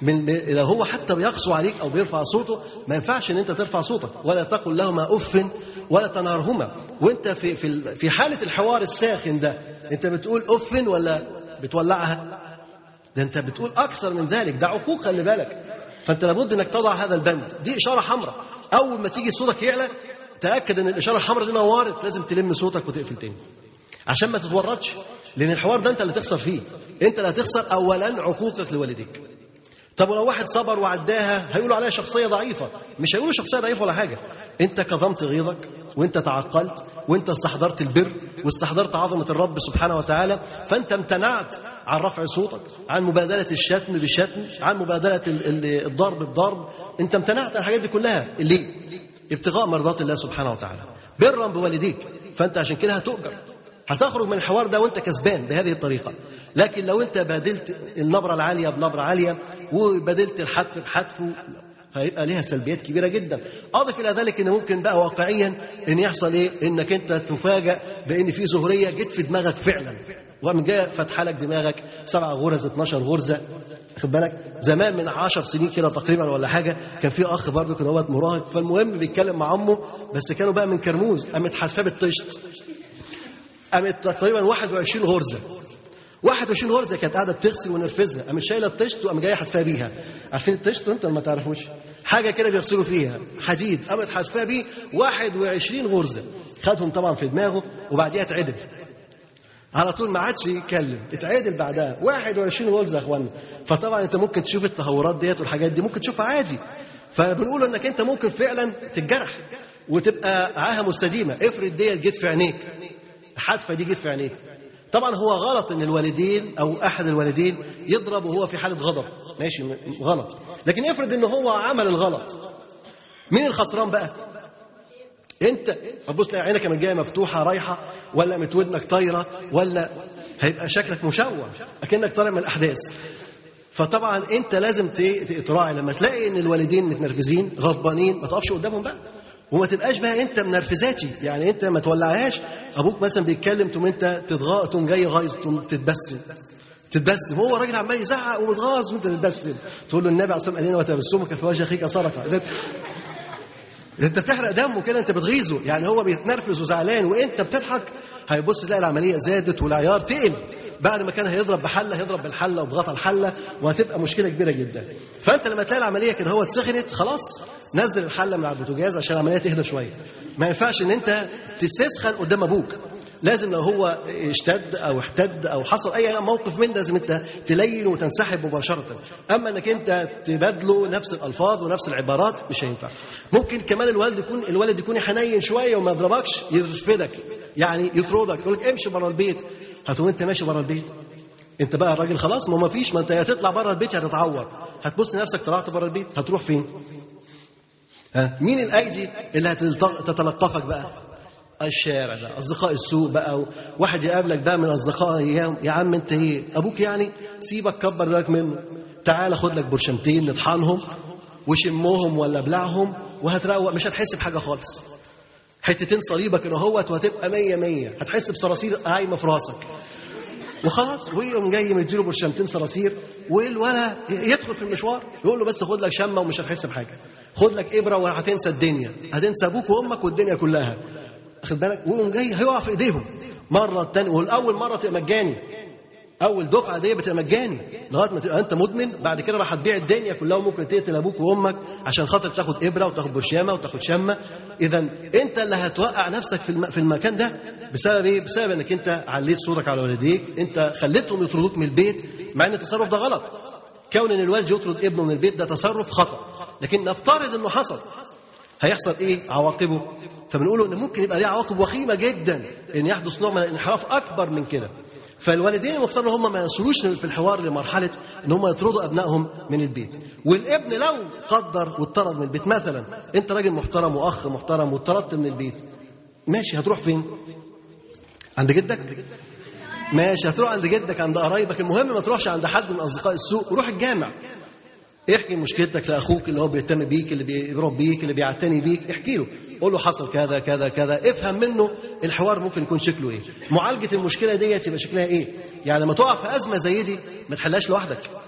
من لو هو حتى بيقسو عليك او بيرفع صوته ما ينفعش ان انت ترفع صوتك ولا تقل لهما اف ولا تنهرهما وانت في في في حاله الحوار الساخن ده انت بتقول اف ولا بتولعها ده انت بتقول اكثر من ذلك ده عقوق خلي بالك فانت لابد انك تضع هذا البند دي اشاره حمراء اول ما تيجي صوتك يعلى تاكد ان الاشاره الحمراء دي نورت لازم تلم صوتك وتقفل تاني عشان ما تتورطش لان الحوار ده انت اللي تخسر فيه انت اللي هتخسر اولا عقوقك لوالديك طب ولو واحد صبر وعداها هيقولوا عليها شخصيه ضعيفه مش هيقولوا شخصيه ضعيفه ولا حاجه انت كظمت غيظك وانت تعقلت وانت استحضرت البر واستحضرت عظمه الرب سبحانه وتعالى فانت امتنعت عن رفع صوتك عن مبادله الشتم بالشتم عن مبادله الضرب بضرب انت امتنعت عن الحاجات دي كلها ليه ابتغاء مرضات الله سبحانه وتعالى برا بوالديك فانت عشان كده هتؤجر هتخرج من الحوار ده وانت كسبان بهذه الطريقه لكن لو انت بادلت النبره العاليه بنبره عاليه وبادلت الحتف بحتف هيبقى ليها سلبيات كبيره جدا اضف الى ذلك ان ممكن بقى واقعيا ان يحصل ايه انك انت تفاجأ بان في زهريه جت في دماغك فعلا ومن جايه فاتحه لك دماغك سبع غرز 12 غرزه خد بالك زمان من 10 سنين كده تقريبا ولا حاجه كان في اخ برضه كان هو مراهق فالمهم بيتكلم مع امه بس كانوا بقى من كرموز قامت حدفاه بالطشت قامت تقريبا 21 غرزه 21 غرزه كانت قاعده بتغسل ونرفزها قامت شايله الطشت وقام جايه حدفاه بيها عارفين الطشت انتوا ما تعرفوش حاجه كده بيغسلوا فيها حديد قامت حدفاه بيه 21 غرزه خدهم طبعا في دماغه وبعديها اتعدل على طول ما عادش يتكلم اتعدل بعدها 21 غرزه يا اخوانا فطبعا انت ممكن تشوف التهورات ديت والحاجات دي ممكن تشوفها عادي فبنقول انك انت ممكن فعلا تتجرح وتبقى عاهه مستديمه افرض ديت جت في عينيك الحادثه دي جت في عينيك طبعا هو غلط ان الوالدين او احد الوالدين يضرب وهو في حاله غضب ماشي غلط لكن افرض ان هو عمل الغلط مين الخسران بقى انت هتبص تلاقي عينك من جايه مفتوحه رايحه ولا متودنك طايره ولا هيبقى شكلك مشوه اكنك طالع من الاحداث فطبعا انت لازم تراعي لما تلاقي ان الوالدين متنرفزين غضبانين ما تقفش قدامهم بقى وما تبقاش بقى انت منرفزاتي يعني انت ما تولعهاش ابوك مثلا بيتكلم تقوم انت تتغاء تقوم جاي غايظ تقوم تتبسم تتبسم هو راجل عمال يزعق ومتغاظ وانت تتبسم تقول له النبي عليه الصلاه والسلام قال لنا وتبسمك في وجه اخيك صرفه ده انت بتحرق دمه كده انت بتغيظه يعني هو بيتنرفز وزعلان وانت بتضحك هيبص تلاقي العمليه زادت والعيار تقل بعد ما كان هيضرب بحله هيضرب بالحله وبغطا الحله وهتبقى مشكله كبيره جدا فانت لما تلاقي العمليه كده هو اتسخنت خلاص نزل الحله من على البوتاجاز عشان العمليه تهدى شويه ما ينفعش ان انت تستسخن قدام ابوك لازم لو هو اشتد او احتد او حصل اي موقف من ده لازم انت تلين وتنسحب مباشره اما انك انت تبادله نفس الالفاظ ونفس العبارات مش هينفع ممكن كمان الوالد يكون الولد يكون حنين شويه وما يضربكش يرفدك يعني يطردك يقول لك امشي بره البيت هتقوم انت ماشي بره البيت انت بقى الراجل خلاص ما فيش ما انت يا تطلع بره البيت يا هتتعور هتبص لنفسك طلعت بره البيت هتروح فين ها مين الايدي اللي هتتلقفك بقى الشارع ده اصدقاء السوق بقى واحد يقابلك بقى من اصدقاء يا عم انت ايه ابوك يعني سيبك كبر بالك منه تعال خد لك برشمتين نطحنهم وشموهم ولا بلعهم وهتروق مش هتحس بحاجه خالص حتتين صليبك كده اهوت وهتبقى مية مية هتحس بصراصير قايمه في راسك وخلاص ويقوم جاي مديله برشمتين صراصير والولا يدخل في المشوار يقول له بس خد لك شمه ومش هتحس بحاجه خد لك ابره وهتنسى الدنيا هتنسى ابوك وامك والدنيا كلها واخد بالك ويقوم جاي هيقع في ايديهم مره الثانيه والاول مره تبقى مجاني اول دفعه دي بتبقى مجاني لغايه ما تبقى انت مدمن بعد كده راح تبيع الدنيا كلها وممكن تقتل ابوك وامك عشان خاطر تاخد ابره وتاخد برشامه وتاخد شمه اذا انت اللي هتوقع نفسك في في المكان ده بسبب ايه؟ بسبب انك انت عليت صورك على والديك انت خليتهم يطردوك من البيت مع ان التصرف ده غلط كون ان الوالد يطرد ابنه من البيت ده تصرف خطا لكن نفترض انه حصل هيحصل ايه عواقبه فبنقول ان ممكن يبقى ليه عواقب وخيمه جدا ان يحدث نوع من الانحراف اكبر من كده فالوالدين المفترض هم ما يصلوش في الحوار لمرحله ان هم يطردوا ابنائهم من البيت والابن لو قدر واتطرد من البيت مثلا انت راجل محترم واخ محترم واتطردت من البيت ماشي هتروح فين عند جدك ماشي هتروح عند جدك عند قرايبك المهم ما تروحش عند حد من اصدقاء السوق روح الجامع احكي مشكلتك لاخوك اللي هو بيهتم بيك اللي بيربيك اللي بيعتني بيك احكي له قول له حصل كذا كذا كذا افهم منه الحوار ممكن يكون شكله ايه معالجه المشكله ديت يبقى شكلها ايه يعني لما تقع في ازمه زي دي ما تحلهاش لوحدك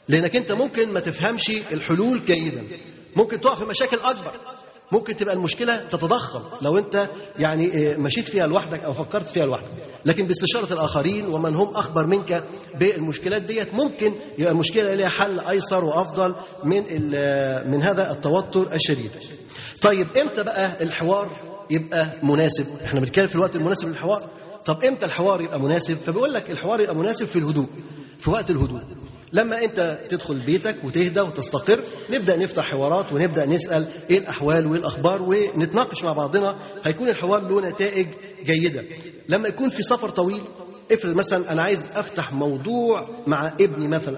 لانك انت ممكن ما تفهمش الحلول جيدا ممكن تقع في مشاكل اكبر ممكن تبقى المشكله تتضخم لو انت يعني مشيت فيها لوحدك او فكرت فيها لوحدك لكن باستشاره الاخرين ومن هم اخبر منك بالمشكلات ديت ممكن يبقى المشكله ليها حل ايسر وافضل من من هذا التوتر الشديد طيب امتى بقى الحوار يبقى مناسب احنا بنتكلم في الوقت المناسب للحوار طب امتى الحوار يبقى مناسب فبيقول لك الحوار يبقى مناسب في الهدوء في وقت الهدوء لما انت تدخل بيتك وتهدى وتستقر نبدا نفتح حوارات ونبدا نسال ايه الاحوال وايه الاخبار ونتناقش مع بعضنا هيكون الحوار له نتائج جيده لما يكون في سفر طويل افرض مثلا انا عايز افتح موضوع مع ابني مثلا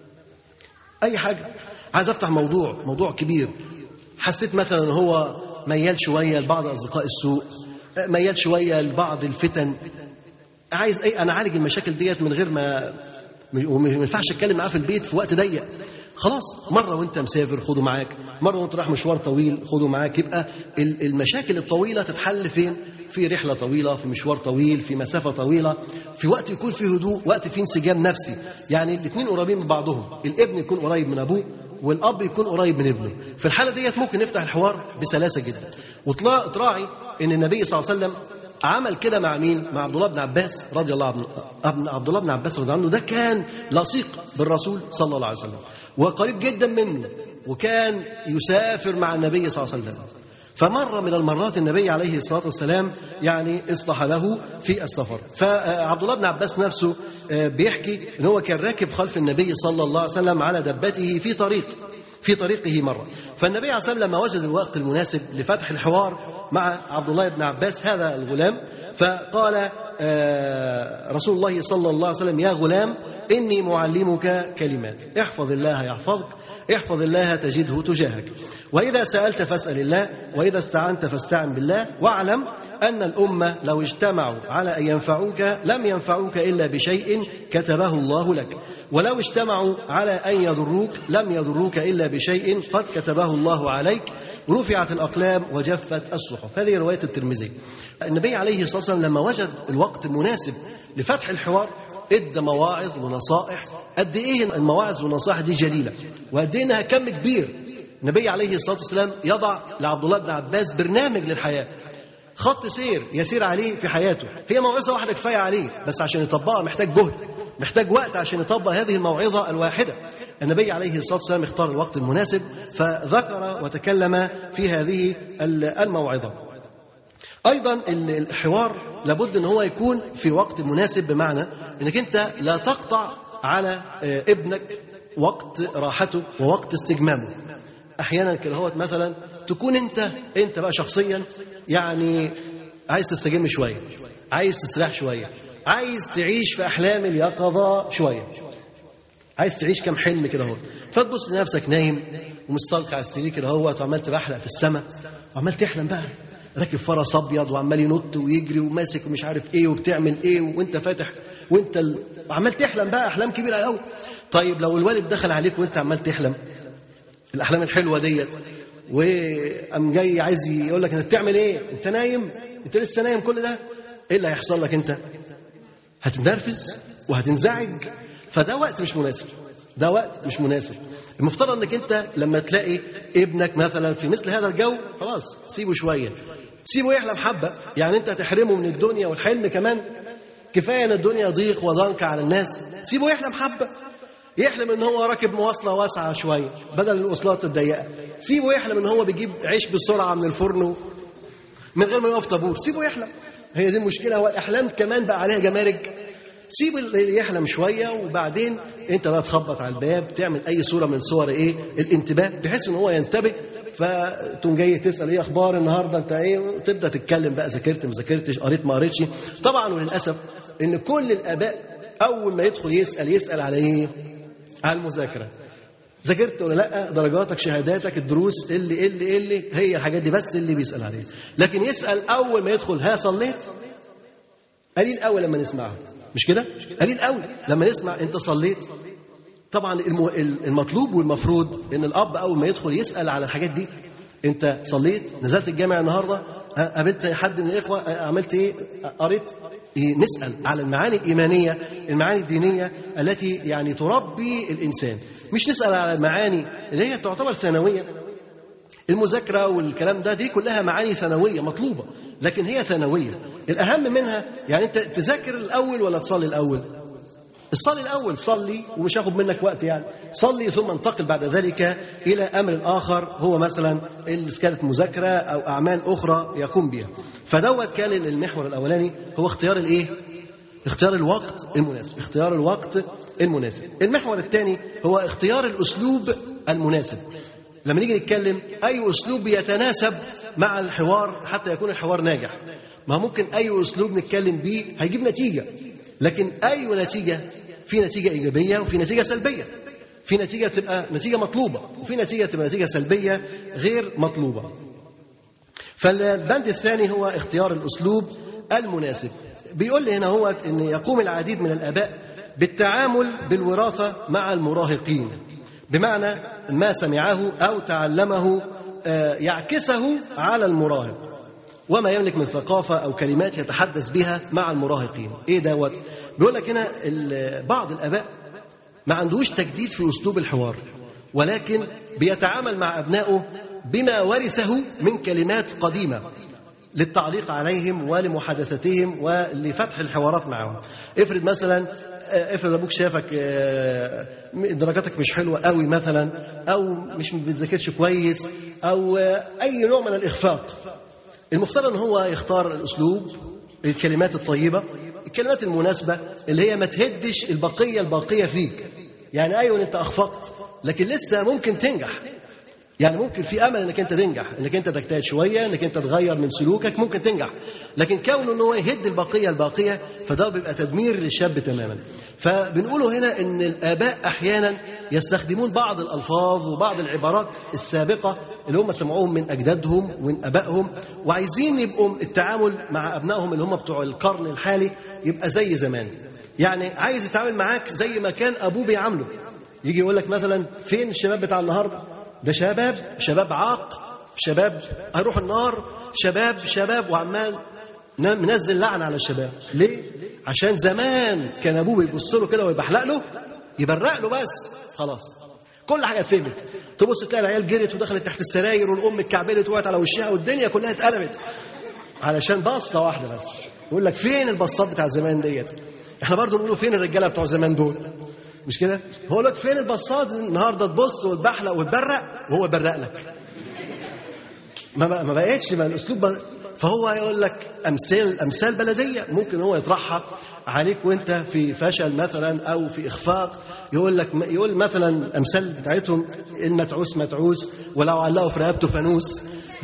اي حاجه عايز افتح موضوع موضوع كبير حسيت مثلا ان هو ميال شويه لبعض اصدقاء السوء ميال شويه لبعض الفتن عايز ايه انا اعالج المشاكل ديت من غير ما وما ينفعش اتكلم معاه في البيت في وقت ضيق خلاص مره وانت مسافر خده معاك مره وانت رايح مشوار طويل خده معاك يبقى المشاكل الطويله تتحل فين في رحله طويله في مشوار طويل في مسافه طويله في وقت يكون فيه هدوء وقت فيه انسجام نفسي يعني الاثنين قريبين من بعضهم الابن يكون قريب من ابوه والاب يكون قريب من ابنه في الحاله ديت ممكن نفتح الحوار بسلاسه جدا وتراعي ان النبي صلى الله عليه وسلم عمل كده مع مين؟ مع عبد الله بن عباس رضي الله عنه ابن عبد الله بن عباس رضي الله عنه ده كان لصيق بالرسول صلى الله عليه وسلم وقريب جدا منه وكان يسافر مع النبي صلى الله عليه وسلم فمرة من المرات النبي عليه الصلاة والسلام يعني اصلح له في السفر فعبد الله بن عباس نفسه بيحكي ان هو كان راكب خلف النبي صلى الله عليه وسلم على دبته في طريق في طريقه مرة فالنبي عليه الصلاة والسلام لما وجد الوقت المناسب لفتح الحوار مع عبد الله بن عباس هذا الغلام فقال رسول الله صلى الله عليه وسلم يا غلام إني معلمك كلمات احفظ الله يحفظك احفظ الله تجده تجاهك وإذا سألت فاسأل الله وإذا استعنت فاستعن بالله واعلم أن الأمة لو اجتمعوا على أن ينفعوك لم ينفعوك إلا بشيء كتبه الله لك ولو اجتمعوا على أن يضروك لم يضروك إلا بشيء قد كتبه الله عليك رفعت الأقلام وجفت الصحف هذه رواية الترمذي النبي عليه الصلاة والسلام لما وجد الوقت المناسب لفتح الحوار ادى مواعظ ونصائح قد ايه المواعظ والنصائح دي جليله وقد ايه انها كم كبير النبي عليه الصلاه والسلام يضع لعبد الله بن عباس برنامج للحياه خط سير يسير عليه في حياته هي موعظه واحده كفايه عليه بس عشان يطبقها محتاج جهد محتاج وقت عشان يطبق هذه الموعظة الواحدة النبي عليه الصلاة والسلام اختار الوقت المناسب فذكر وتكلم في هذه الموعظة أيضا الحوار لابد أن هو يكون في وقت مناسب بمعنى أنك أنت لا تقطع على ابنك وقت راحته ووقت استجمامه احيانا كده هو مثلا تكون انت انت بقى شخصيا يعني عايز تستجم شويه عايز تسرح شويه عايز تعيش في احلام اليقظه شويه عايز تعيش كم حلم كده اهو فتبص لنفسك نايم ومستلقي على السرير كده اهوت وعمال تبحلق في السماء وعمال تحلم بقى راكب فرس ابيض وعمال ينط ويجري وماسك ومش عارف ايه وبتعمل ايه وانت فاتح وانت ال... عمال تحلم بقى احلام كبيره قوي طيب لو الوالد دخل عليك وانت عمال تحلم الاحلام الحلوه ديت وقام جاي عايز يقول لك انت بتعمل ايه؟ انت نايم؟ انت لسه نايم كل ده؟ ايه اللي هيحصل لك انت؟ هتنرفز وهتنزعج فده وقت مش مناسب ده وقت مش مناسب المفترض انك انت لما تلاقي ابنك مثلا في مثل هذا الجو خلاص سيبه شويه سيبه يحلم حبه يعني انت هتحرمه من الدنيا والحلم كمان كفايه ان الدنيا ضيق وضنك على الناس سيبه يحلم حبه يحلم ان هو راكب مواصله واسعه شويه بدل الوصلات الضيقه سيبه يحلم ان هو بيجيب عيش بسرعه من الفرن من غير ما يقف طابور سيبه يحلم هي دي المشكله هو الاحلام كمان بقى عليها جمارك سيب اللي يحلم شويه وبعدين انت بقى تخبط على الباب تعمل اي صوره من صور ايه الانتباه بحيث ان هو ينتبه فتقوم جاي تسال ايه اخبار النهارده انت ايه تبدا تتكلم بقى ذاكرت ما ذاكرتش قريت ما قريتش طبعا وللاسف ان كل الاباء اول ما يدخل يسال يسال على ايه على المذاكره ذاكرت ولا لا درجاتك شهاداتك الدروس اللي اللي اللي هي الحاجات دي بس اللي بيسال عليها لكن يسال اول ما يدخل ها صليت قليل قوي لما نسمعها مش كده قليل قوي لما نسمع انت صليت طبعا المطلوب والمفروض ان الاب اول ما يدخل يسال على الحاجات دي انت صليت نزلت الجامع النهارده قابلت حد من الاخوه عملت ايه قريت إيه؟ نسال على المعاني الايمانيه المعاني الدينيه التي يعني تربي الانسان مش نسال على المعاني اللي هي تعتبر ثانويه المذاكره والكلام ده دي كلها معاني ثانويه مطلوبه لكن هي ثانويه الاهم منها يعني انت تذاكر الاول ولا تصلي الاول الصلي الأول صلي ومش هاخد منك وقت يعني صلي ثم انتقل بعد ذلك إلى أمر آخر هو مثلا اللي كانت مذاكرة أو أعمال أخرى يقوم بها فدوت كان المحور الأولاني هو اختيار الإيه؟ اختيار الوقت المناسب اختيار الوقت المناسب المحور الثاني هو اختيار الأسلوب المناسب لما نيجي نتكلم أي أسلوب يتناسب مع الحوار حتى يكون الحوار ناجح ما ممكن أي أسلوب نتكلم بيه هيجيب نتيجة لكن أي نتيجة في نتيجة إيجابية وفي نتيجة سلبية في نتيجة تبقى نتيجة مطلوبة وفي نتيجة تبقى نتيجة سلبية غير مطلوبة فالبند الثاني هو اختيار الأسلوب المناسب بيقول لي هنا هو أن يقوم العديد من الآباء بالتعامل بالوراثة مع المراهقين بمعنى ما سمعه أو تعلمه يعكسه على المراهق وما يملك من ثقافة أو كلمات يتحدث بها مع المراهقين إيه دوت بيقول لك هنا بعض الآباء ما عندوش تجديد في أسلوب الحوار ولكن بيتعامل مع أبنائه بما ورثه من كلمات قديمة للتعليق عليهم ولمحادثتهم ولفتح الحوارات معهم افرض مثلا افرض ابوك شافك درجاتك مش حلوه قوي مثلا او مش بتذاكرش كويس او اي نوع من الاخفاق المفترض ان هو يختار الاسلوب الكلمات الطيبه الكلمات المناسبه اللي هي ما تهدش البقيه الباقيه فيك يعني ايوه انت اخفقت لكن لسه ممكن تنجح يعني ممكن في امل انك انت تنجح انك انت تجتهد شويه انك انت تغير من سلوكك ممكن تنجح لكن كونه ان هو يهد البقيه الباقيه فده بيبقى تدمير للشاب تماما فبنقوله هنا ان الاباء احيانا يستخدمون بعض الالفاظ وبعض العبارات السابقه اللي هم سمعوهم من اجدادهم ومن ابائهم وعايزين يبقوا التعامل مع ابنائهم اللي هم بتوع القرن الحالي يبقى زي زمان يعني عايز يتعامل معاك زي ما كان ابوه بيعامله يجي يقول لك مثلا فين الشباب بتاع النهارده ده شباب شباب عاق شباب هيروح النار شباب شباب وعمال منزل لعنة على الشباب ليه؟ عشان زمان كان أبوه بيبص له كده ويبحلق له يبرق له بس خلاص كل حاجة اتفهمت تبص تلاقي العيال جرت ودخلت تحت السراير والأم اتكعبلت وقعت على وشها والدنيا كلها اتقلبت علشان بصة واحدة بس يقول لك فين البصات بتاع زمان ديت احنا برضو نقول فين الرجاله بتوع زمان دول مش كده؟ هو لك فين البصات النهارده تبص وتبحلق وتبرق وهو يبرق لك. ما ما بقتش ما الاسلوب بقى فهو يقول لك امثال امثال بلديه ممكن هو يطرحها عليك وانت في فشل مثلا او في اخفاق يقول لك يقول مثلا الامثال بتاعتهم المتعوس متعوس ولو علقوا في رقبته فانوس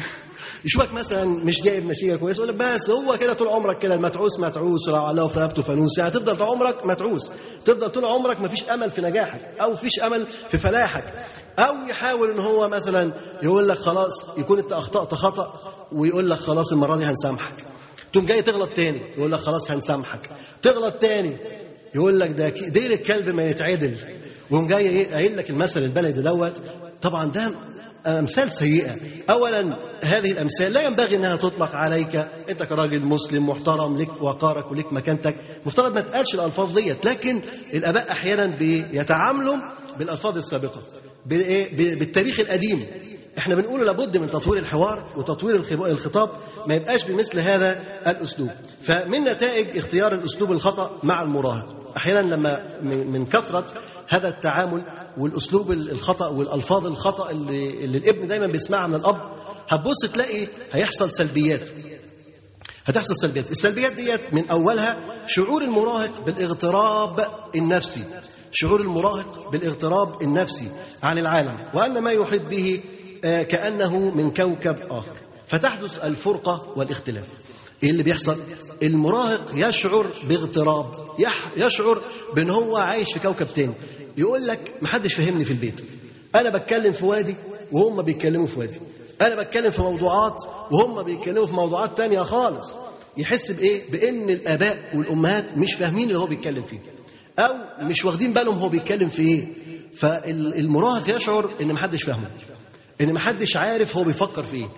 يشوفك مثلا مش جايب نتيجه كويسه يقول لك بس هو كده طول عمرك كده المتعوس متعوس ولو علقوا في رقبته فانوس يعني تفضل طول عمرك متعوس تفضل طول عمرك ما فيش امل في نجاحك او فيش امل في فلاحك او يحاول ان هو مثلا يقول لك خلاص يكون انت اخطات خطا ويقول لك خلاص المره دي هنسامحك تقوم جاي تغلط تاني يقول لك خلاص هنسامحك تغلط تاني يقول لك ده ديل الكلب ما يتعدل ويقوم جاي ايه قايل لك المثل البلدي دوت طبعا ده أمثال سيئة أولا هذه الأمثال لا ينبغي أنها تطلق عليك أنت كراجل مسلم محترم لك وقارك ولك مكانتك مفترض ما تقالش الألفاظ ديت لكن الآباء أحيانا بيتعاملوا بالألفاظ السابقة بالتاريخ القديم احنا بنقول لابد من تطوير الحوار وتطوير الخطاب ما يبقاش بمثل هذا الاسلوب فمن نتائج اختيار الاسلوب الخطا مع المراهق احيانا لما من كثره هذا التعامل والاسلوب الخطا والالفاظ الخطا اللي, اللي الابن دايما بيسمعها من الاب هتبص تلاقي هيحصل سلبيات هتحصل سلبيات السلبيات ديت من اولها شعور المراهق بالاغتراب النفسي شعور المراهق بالاغتراب النفسي عن العالم وان ما يحيط به كانه من كوكب اخر فتحدث الفرقه والاختلاف ايه اللي بيحصل المراهق يشعر باغتراب يشعر بان هو عايش في كوكب تاني يقول لك محدش فاهمني في البيت انا بتكلم في وادي وهم بيتكلموا في وادي انا بتكلم في موضوعات وهم بيتكلموا في موضوعات تانية خالص يحس بايه بان الاباء والامهات مش فاهمين اللي هو بيتكلم فيه او مش واخدين بالهم هو بيتكلم في ايه فالمراهق يشعر ان محدش فاهمه ان محدش عارف هو بيفكر في ايه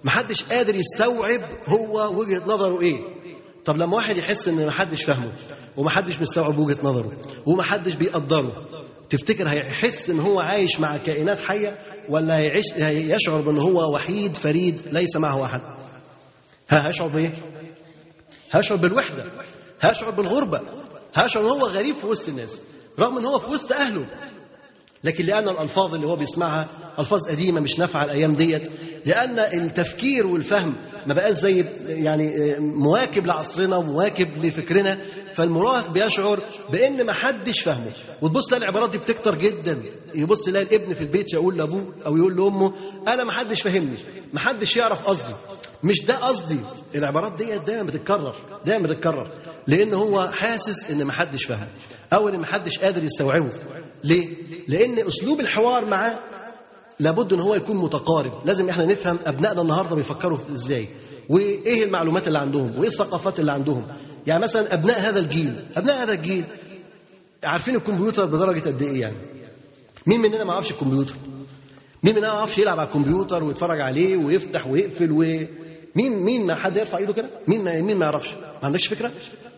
محدش قادر يستوعب هو وجهه نظره ايه طب لما واحد يحس ان محدش فاهمه ومحدش مستوعب وجهه نظره ومحدش بيقدره تفتكر هيحس ان هو عايش مع كائنات حيه ولا هيعيش يشعر بان هو وحيد فريد ليس معه احد ها هيشعر بايه هيشعر بالوحده هيشعر بالغربه هيشعر ان هو غريب في وسط الناس رغم ان هو في وسط اهله لكن لان الالفاظ اللي هو بيسمعها الفاظ قديمه مش نافعه الايام ديت لان التفكير والفهم ما بقاش زي يعني مواكب لعصرنا ومواكب لفكرنا فالمراهق بيشعر بان ما حدش فاهمه وتبص تلاقي العبارات دي بتكتر جدا يبص يلاقي الابن في البيت يقول لابوه او يقول لامه انا ما حدش فاهمني ما حدش يعرف قصدي مش ده قصدي العبارات دي دايما بتتكرر دايما بتتكرر لان هو حاسس ان ما حدش فاهم او ان ما حدش قادر يستوعبه ليه لان اسلوب الحوار معاه لابد ان هو يكون متقارب لازم احنا نفهم ابنائنا النهارده بيفكروا ازاي وايه المعلومات اللي عندهم وايه الثقافات اللي عندهم يعني مثلا ابناء هذا الجيل ابناء هذا الجيل عارفين الكمبيوتر بدرجه قد ايه يعني مين مننا ما يعرفش الكمبيوتر مين مننا ما يعرفش يلعب على الكمبيوتر ويتفرج عليه ويفتح ويقفل و مين مين ما حد يرفع ايده كده مين ما مين ما يعرفش ما عندكش فكره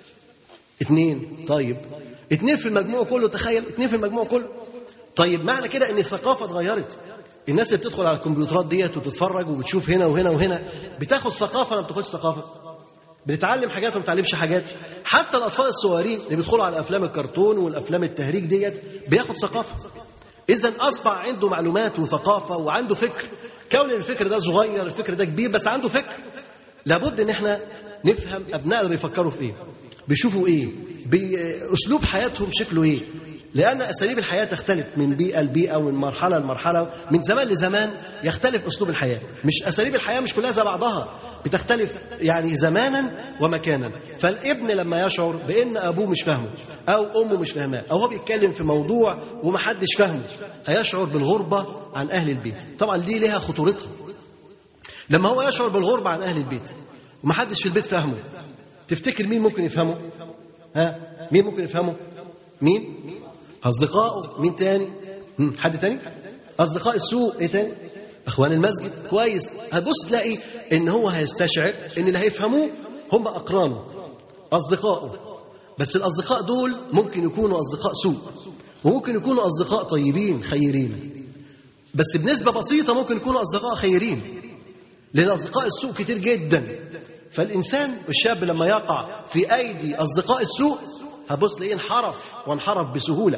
اتنين طيب اتنين في المجموع كله تخيل اتنين في المجموع كله طيب معنى كده ان الثقافه اتغيرت الناس اللي بتدخل على الكمبيوترات ديت وتتفرج وبتشوف هنا وهنا وهنا بتاخد ثقافه ولا ما بتاخدش ثقافه بتتعلم حاجات وما بتتعلمش حاجات حتى الاطفال الصغيرين اللي بيدخلوا على افلام الكرتون والافلام التهريج ديت بياخد ثقافه اذا اصبح عنده معلومات وثقافه وعنده فكر كون الفكر ده صغير الفكر ده كبير بس عنده فكر لابد ان احنا نفهم ابنائنا بيفكروا في ايه بيشوفوا ايه باسلوب حياتهم شكله ايه لان اساليب الحياه تختلف من بيئه لبيئه ومن مرحله لمرحله من زمان لزمان يختلف اسلوب الحياه مش اساليب الحياه مش كلها زي بعضها بتختلف يعني زمانا ومكانا فالابن لما يشعر بان ابوه مش فاهمه او امه مش فاهماه او هو بيتكلم في موضوع ومحدش فاهمه هيشعر بالغربه عن اهل البيت طبعا دي ليها خطورتها لما هو يشعر بالغربه عن اهل البيت ومحدش في البيت فاهمه تفتكر مين ممكن يفهمه ها مين ممكن يفهمه مين اصدقائه مين تاني مم. حد تاني اصدقاء السوق ايه تاني اخوان المسجد كويس هتبص تلاقي ان هو هيستشعر ان اللي هيفهموه هم اقرانه اصدقائه بس الاصدقاء دول ممكن يكونوا اصدقاء سوء وممكن يكونوا اصدقاء طيبين خيرين بس بنسبه بسيطه ممكن يكونوا اصدقاء خيرين لان اصدقاء السوء كتير جدا فالانسان الشاب لما يقع في ايدي اصدقاء السوء هبص تلاقيه انحرف وانحرف بسهوله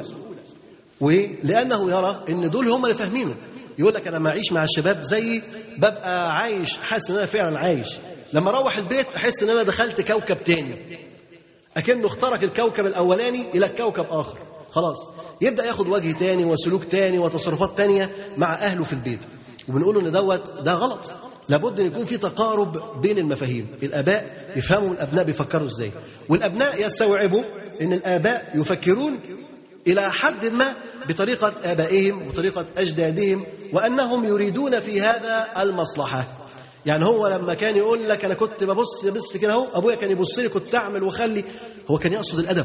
ولانه يرى ان دول هم اللي فاهمينه يقول لك انا معيش مع الشباب زي ببقى عايش حاسس ان انا فعلا عايش لما اروح البيت احس ان انا دخلت كوكب تاني اكنه اخترق الكوكب الاولاني الى كوكب اخر خلاص يبدا ياخد وجه تاني وسلوك تاني وتصرفات تانية مع اهله في البيت وبنقول له ان دوت ده غلط لابد ان يكون في تقارب بين المفاهيم الاباء يفهموا الابناء بيفكروا ازاي والابناء يستوعبوا ان الاباء يفكرون الى حد ما بطريقه ابائهم وطريقه اجدادهم وانهم يريدون في هذا المصلحه يعني هو لما كان يقول لك انا كنت ببص بس كده اهو ابويا كان يبص لي كنت اعمل واخلي هو كان يقصد الادب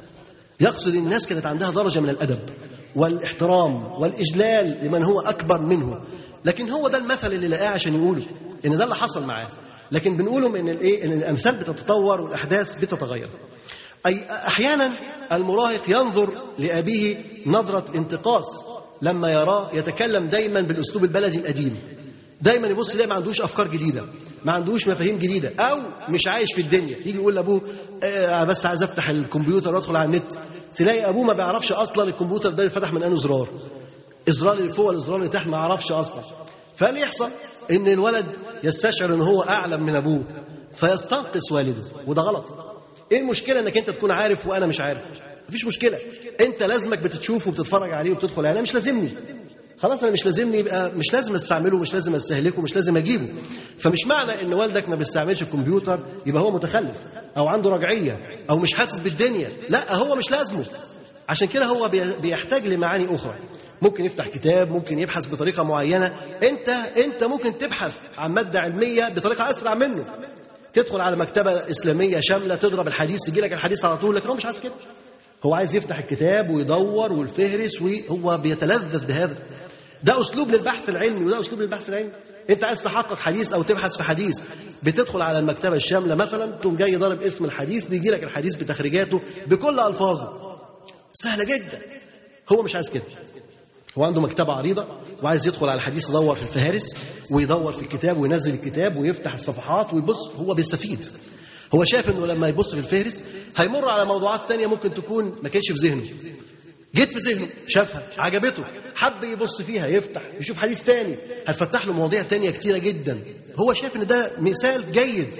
يقصد الناس كانت عندها درجه من الادب والاحترام والاجلال لمن هو اكبر منه لكن هو ده المثل اللي لقاه عشان يقوله ان ده اللي حصل معاه لكن بنقولهم ان الايه ان الامثال بتتطور والاحداث بتتغير اي احيانا المراهق ينظر لابيه نظره انتقاص لما يراه يتكلم دايما بالاسلوب البلدي القديم دايما يبص يلاقي ما عندوش افكار جديده ما عندوش مفاهيم جديده او مش عايش في الدنيا يجي يقول لابوه آه بس عايز افتح الكمبيوتر وادخل على النت تلاقي ابوه ما بيعرفش اصلا الكمبيوتر ده فتح من انه زرار الزرار اللي فوق الزرار اللي تحت ما يعرفش اصلا فاللي يحصل ان الولد يستشعر ان هو اعلم من ابوه فيستنقص والده وده غلط ايه المشكله انك انت تكون عارف وانا مش عارف مفيش مشكله انت لازمك بتشوفه وبتتفرج عليه وبتدخل عليه مش لازمني خلاص انا مش لازمني يبقى مش لازم استعمله مش لازم استهلكه مش لازم اجيبه فمش معنى ان والدك ما بيستعملش الكمبيوتر يبقى هو متخلف او عنده رجعيه او مش حاسس بالدنيا لا هو مش لازمه عشان كده هو بيحتاج لمعاني اخرى ممكن يفتح كتاب ممكن يبحث بطريقه معينه انت انت ممكن تبحث عن ماده علميه بطريقه اسرع منه تدخل على مكتبه اسلاميه شامله تضرب الحديث يجي لك الحديث على طول لكن هو مش عايز كده هو عايز يفتح الكتاب ويدور والفهرس وهو بيتلذذ بهذا ده اسلوب للبحث العلمي وده اسلوب للبحث العلمي انت عايز تحقق حديث او تبحث في حديث بتدخل على المكتبه الشامله مثلا تقوم جاي ضارب اسم الحديث بيجي لك الحديث بتخريجاته بكل الفاظه سهله جدا هو مش عايز كده هو عنده مكتبة عريضة وعايز يدخل على الحديث يدور في الفهارس ويدور في الكتاب وينزل الكتاب ويفتح الصفحات ويبص هو بيستفيد هو شايف انه لما يبص في الفهرس هيمر على موضوعات تانية ممكن تكون ما كانتش في ذهنه جيت في ذهنه شافها عجبته حب يبص فيها يفتح يشوف حديث تاني هتفتح له مواضيع تانية كتيرة جدا هو شايف ان ده مثال جيد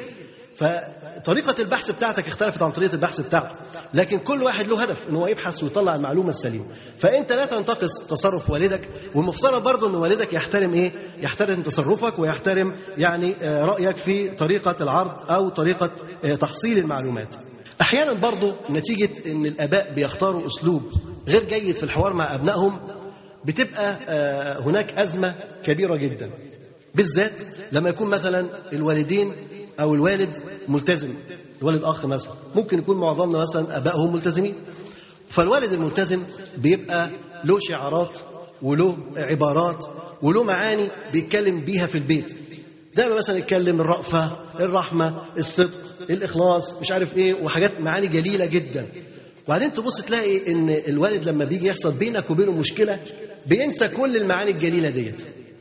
فطريقة البحث بتاعتك اختلفت عن طريقة البحث بتاعته لكن كل واحد له هدف ان هو يبحث ويطلع المعلومة السليمة فانت لا تنتقص تصرف والدك والمفترض برضه ان والدك يحترم ايه يحترم تصرفك ويحترم يعني آه، رأيك في طريقة العرض او طريقة آه، تحصيل المعلومات احيانا برضه نتيجة ان الاباء بيختاروا اسلوب غير جيد في الحوار مع ابنائهم بتبقى آه، هناك أزمة كبيرة جدا بالذات لما يكون مثلا الوالدين أو الوالد ملتزم الوالد أخ مثلا ممكن يكون معظمنا مثلا أبائهم ملتزمين فالوالد الملتزم بيبقى له شعارات وله عبارات وله معاني بيتكلم بيها في البيت دايما مثلا يتكلم الرأفة الرحمة الصدق الإخلاص مش عارف إيه وحاجات معاني جليلة جدا وبعدين تبص تلاقي ان الوالد لما بيجي يحصل بينك وبينه مشكله بينسى كل المعاني الجليله ديت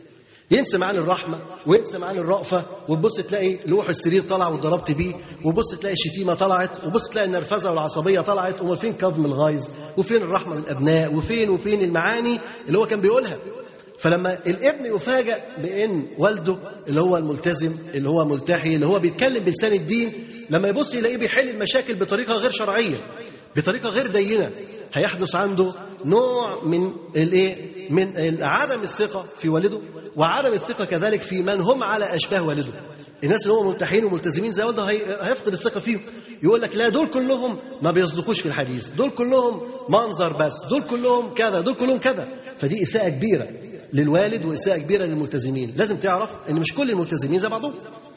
ينسى معاني الرحمه وينسى معاني الرأفه وتبص تلاقي لوح السرير طلع واتضربت بيه وبص تلاقي الشتيمه طلعت وبص تلاقي النرفزه والعصبيه طلعت امال فين كظم الغيظ وفين الرحمه بالابناء وفين وفين المعاني اللي هو كان بيقولها فلما الابن يفاجأ بان والده اللي هو الملتزم اللي هو ملتحي اللي هو بيتكلم بلسان الدين لما يبص يلاقيه بيحل المشاكل بطريقه غير شرعيه بطريقه غير دينه هيحدث عنده نوع من الايه من عدم الثقه في والده وعدم الثقه كذلك في من هم على اشباه والده الناس اللي هم ملتحين وملتزمين زي والده هي- هيفقد الثقه فيهم يقول لك لا دول كلهم ما بيصدقوش في الحديث دول كلهم منظر بس دول كلهم كذا دول كلهم كذا فدي اساءه كبيره للوالد واساءه كبيره للملتزمين لازم تعرف ان مش كل الملتزمين زي بعضهم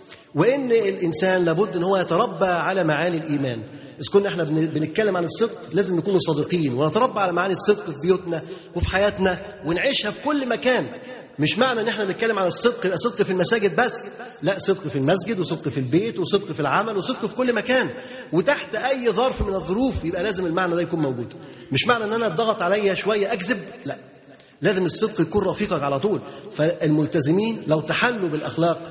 وان الانسان لابد ان هو يتربى على معاني الايمان اذا كنا احنا بن- بنتكلم عن الصدق لازم نكون صادقين ونتربى على معاني الصدق في بيوتنا وفي حياتنا ونعيشها في كل مكان مش معنى ان احنا بنتكلم عن الصدق يبقى صدق في المساجد بس لا صدق في المسجد وصدق في البيت وصدق في العمل وصدق في كل مكان وتحت اي ظرف من الظروف يبقى لازم المعنى ده يكون موجود مش معنى ان انا اتضغط عليا شويه اكذب لا لازم الصدق يكون رفيقك على طول فالملتزمين لو تحلوا بالاخلاق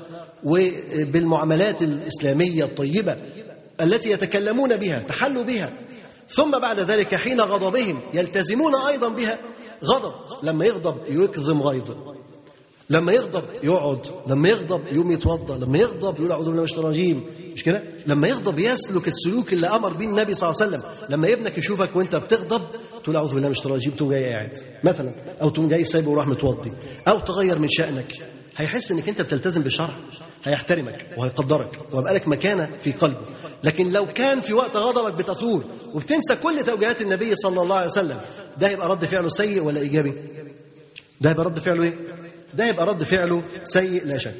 وبالمعاملات الاسلاميه الطيبه التي يتكلمون بها تحلوا بها ثم بعد ذلك حين غضبهم يلتزمون ايضا بها غضب لما يغضب يكظم غيظه لما يغضب يقعد لما يغضب يقوم يتوضا لما يغضب يقول اعوذ بالله من الشيطان الرجيم مش كده لما يغضب يسلك السلوك اللي امر به النبي صلى الله عليه وسلم لما ابنك يشوفك وانت بتغضب تقول اعوذ بالله من الشيطان الرجيم تقوم جاي قاعد مثلا او تقوم جاي سايبه وراح متوضي او تغير من شانك هيحس انك انت بتلتزم بالشرع هيحترمك وهيقدرك وهيبقى لك مكانه في قلبه لكن لو كان في وقت غضبك بتثور وبتنسى كل توجيهات النبي صلى الله عليه وسلم ده يبقى رد فعله سيء ولا ايجابي ده يبقى رد فعله ايه ده يبقى رد فعله سيء لا شك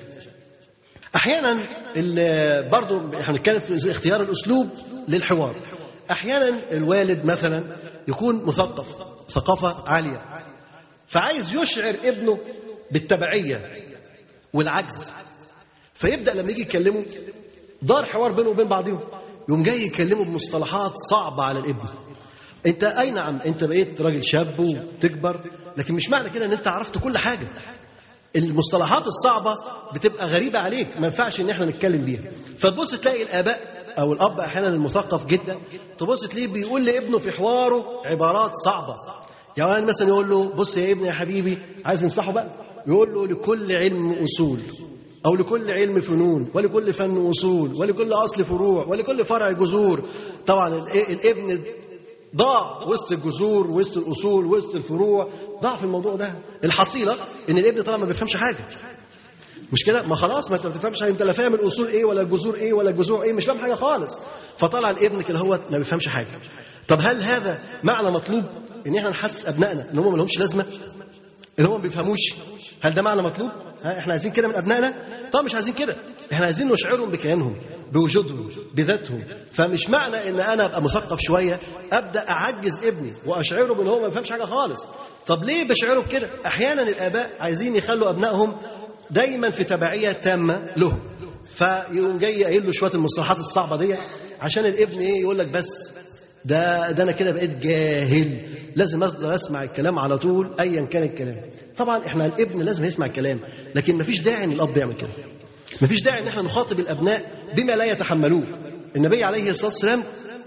احيانا ال- برضو احنا بنتكلم في اختيار الاسلوب للحوار احيانا الوالد مثلا يكون مثقف ثقافه عاليه فعايز يشعر ابنه بالتبعيه والعجز فيبدا لما يجي يكلمه دار حوار بينه وبين بعضهم يقوم جاي يكلمه بمصطلحات صعبه على الابن انت اي نعم انت بقيت راجل شاب وتكبر لكن مش معنى كده ان انت عرفت كل حاجه المصطلحات الصعبه بتبقى غريبه عليك ما ينفعش ان احنا نتكلم بيها فتبص تلاقي الاباء او الاب احيانا المثقف جدا تبص تلاقيه بيقول لابنه في حواره عبارات صعبه يعني مثلا يقول له بص يا ابني يا حبيبي عايز ينصحه بقى يقول له لكل علم اصول او لكل علم فنون ولكل فن اصول ولكل اصل فروع ولكل فرع جذور طبعا ال- الابن ضاع وسط الجذور وسط الاصول وسط الفروع ضاع في الموضوع ده الحصيله ان الابن طبعا ما بيفهمش حاجه مش كده ما خلاص ما انت ما بتفهمش حاجه انت لا فاهم الاصول ايه ولا الجذور ايه ولا الجذوع ايه مش فاهم حاجه خالص فطلع الابن كده هو ما بيفهمش حاجه طب هل هذا معنى مطلوب ان احنا نحسس ابنائنا ان هم ما لهمش لازمه اللي هم ما بيفهموش هل ده معنى مطلوب؟ ها احنا عايزين كده من ابنائنا؟ طب مش عايزين كده احنا عايزين نشعرهم بكيانهم بوجودهم بذاتهم فمش معنى ان انا ابقى مثقف شويه ابدا اعجز ابني واشعره بان هو ما يفهمش حاجه خالص طب ليه بشعره بكده؟ احيانا الاباء عايزين يخلوا ابنائهم دايما في تبعيه تامه لهم فيقوم جاي قايل له شويه المصطلحات الصعبه دي عشان الابن ايه يقول لك بس ده ده انا كده بقيت جاهل لازم افضل اسمع الكلام على طول ايا كان الكلام طبعا احنا الابن لازم يسمع الكلام لكن مفيش داعي ان الاب يعمل كده مفيش داعي ان احنا نخاطب الابناء بما لا يتحملوه النبي عليه الصلاه والسلام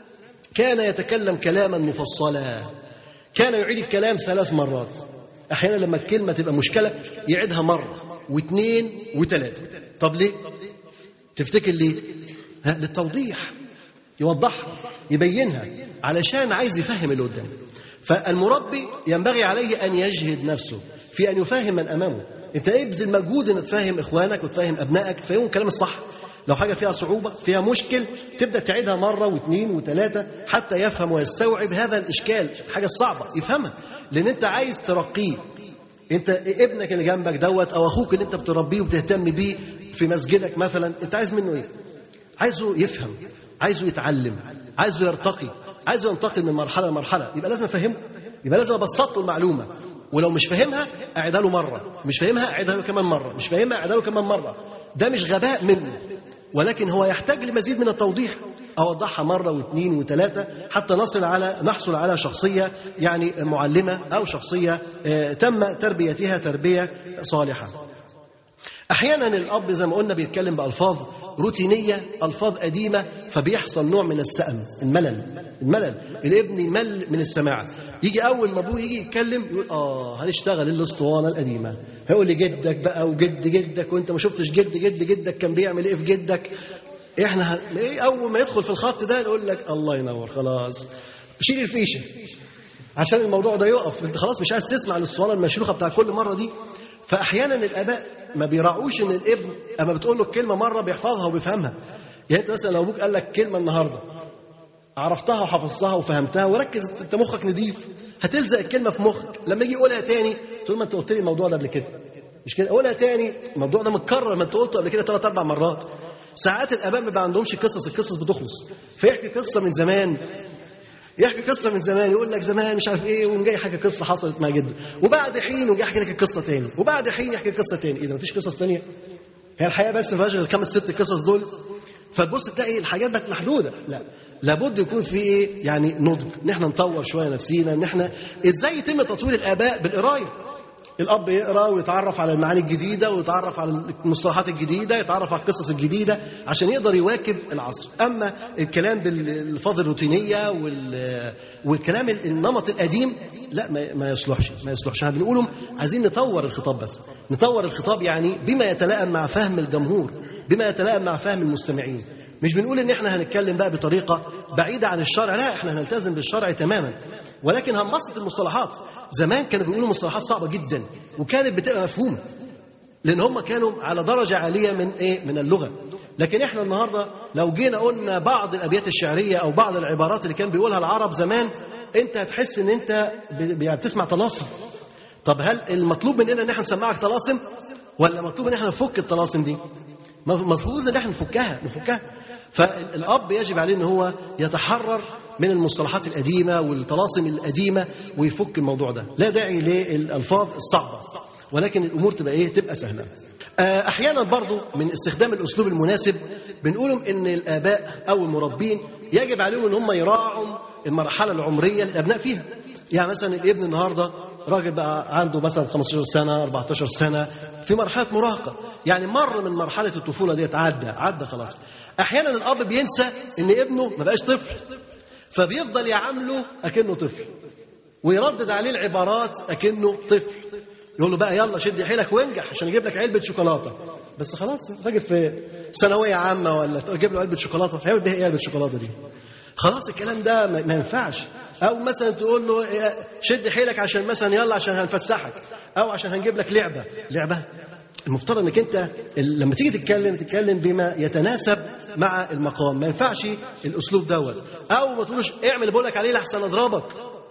كان يتكلم كلاما مفصلا كان يعيد الكلام ثلاث مرات احيانا لما الكلمه تبقى مشكله يعيدها مره واثنين وثلاثه طب ليه تفتكر ليه ها للتوضيح يوضحها يبينها علشان عايز يفهم اللي قدامه فالمربي ينبغي عليه ان يجهد نفسه في ان يفهم من امامه انت ابذل مجهود ان تفهم اخوانك وتفهم ابنائك تفهمهم الكلام الصح لو حاجه فيها صعوبه فيها مشكل تبدا تعيدها مره واثنين وثلاثه حتى يفهم ويستوعب هذا الاشكال الحاجه الصعبه يفهمها لان انت عايز ترقيه انت ابنك اللي جنبك دوت او اخوك اللي انت بتربيه وبتهتم بيه في مسجدك مثلا انت عايز منه ايه عايزه يفهم عايزه يتعلم عايزه يرتقي عايزه ينتقل من مرحله لمرحله يبقى لازم افهمه يبقى لازم ابسط له المعلومه ولو مش فاهمها اعيدها له مره مش فاهمها اعيدها له كمان مره مش فاهمها اعيدها له كمان مره ده مش غباء منه ولكن هو يحتاج لمزيد من التوضيح اوضحها مره واثنين وثلاثه حتى نصل على نحصل على شخصيه يعني معلمه او شخصيه آه، تم تربيتها تربيه صالحه احيانا الاب زي ما قلنا بيتكلم بالفاظ روتينيه الفاظ قديمه فبيحصل نوع من السأم الملل الملل الابن يمل من السماع يجي اول ما ابوه يجي يتكلم يقول اه هنشتغل الاسطوانه القديمه هيقول لي جدك بقى وجد جدك وانت ما شفتش جد جد جدك كان بيعمل ايه في جدك احنا ه... ايه اول ما يدخل في الخط ده يقول لك الله ينور خلاص شيل الفيشه عشان الموضوع ده يقف انت خلاص مش عايز تسمع الاسطوانه المشروخه بتاع كل مره دي فاحيانا الاباء ما بيراعوش ان الابن اما بتقول له الكلمه مره بيحفظها وبيفهمها يعني انت مثلا لو ابوك قال لك كلمه النهارده عرفتها وحفظتها وفهمتها وركز انت مخك نضيف هتلزق الكلمه في مخك لما يجي يقولها تاني تقول ما انت قلت لي الموضوع ده قبل كده مش كده قولها تاني الموضوع ده متكرر ما انت قلته قبل كده ثلاث اربع مرات ساعات الاباء ما بيبقى عندهمش قصص القصص بتخلص فيحكي قصه من زمان يحكي قصه من زمان يقول لك زمان مش عارف ايه ويقوم جاي يحكي قصه حصلت مع جده وبعد حين وجاي يحكي لك القصه تاني وبعد حين يحكي قصه تاني اذا مفيش قصص تانيه هي الحياه بس ما فيهاش غير الخمس ست قصص دول فتبص تلاقي الحاجات بقت محدوده لا لابد يكون في ايه يعني نضج ان احنا نطور شويه نفسينا ان احنا ازاي يتم تطوير الاباء بالقرايه الاب يقرا ويتعرف على المعاني الجديده ويتعرف على المصطلحات الجديده يتعرف على القصص الجديده عشان يقدر يواكب العصر اما الكلام بالالفاظ الروتينيه وال... والكلام النمط القديم لا ما, ما يصلحش ما يصلحش احنا بنقولهم عايزين نطور الخطاب بس نطور الخطاب يعني بما يتلائم مع فهم الجمهور بما يتلائم مع فهم المستمعين مش بنقول ان احنا هنتكلم بقى بطريقه بعيده عن الشرع لا احنا هنلتزم بالشرع تماما ولكن هنبسط المصطلحات زمان كانوا بيقولوا مصطلحات صعبه جدا وكانت بتبقى مفهومه لان هم كانوا على درجه عاليه من ايه من اللغه لكن احنا النهارده لو جينا قلنا بعض الابيات الشعريه او بعض العبارات اللي كان بيقولها العرب زمان انت هتحس ان انت ب- يعني بتسمع طلاسم طب هل المطلوب مننا ان احنا نسمعك طلاسم ولا مطلوب ان احنا نفك الطلاسم دي المفروض ان احنا نفكها نفكها فالاب يجب عليه ان هو يتحرر من المصطلحات القديمه والطلاسم القديمه ويفك الموضوع ده لا داعي للالفاظ الصعبه ولكن الامور تبقى ايه تبقى سهله آه، احيانا برضو من استخدام الاسلوب المناسب بنقولهم ان الاباء او المربين يجب عليهم ان هم يراعوا المرحله العمريه للابناء فيها يعني مثلا الابن النهارده راجل بقى عنده مثلا 15 سنه 14 سنه في مرحله مراهقه يعني مر من مرحله الطفوله ديت عدى عدى خلاص احيانا الاب بينسى ان ابنه ما بقاش طفل فبيفضل يعامله اكنه طفل ويردد عليه العبارات اكنه طفل يقول له بقى يلا شد حيلك وانجح عشان يجيب لك علبه شوكولاته بس خلاص راجل في ثانويه عامه ولا تجيب له علبه شوكولاته هيعمل بيها ايه علبه الشوكولاته دي خلاص الكلام ده ما ما ينفعش او مثلا تقول له إيه، شد حيلك عشان مثلا يلا عشان هنفسحك او عشان هنجيب لك لعبه لعبه المفترض انك انت ال- لما تيجي تتكلم تتكلم بما يتناسب مع المقام ما ينفعش الاسلوب دوت او ما تقولوش اعمل اللي بقول لك عليه لحسن اضربك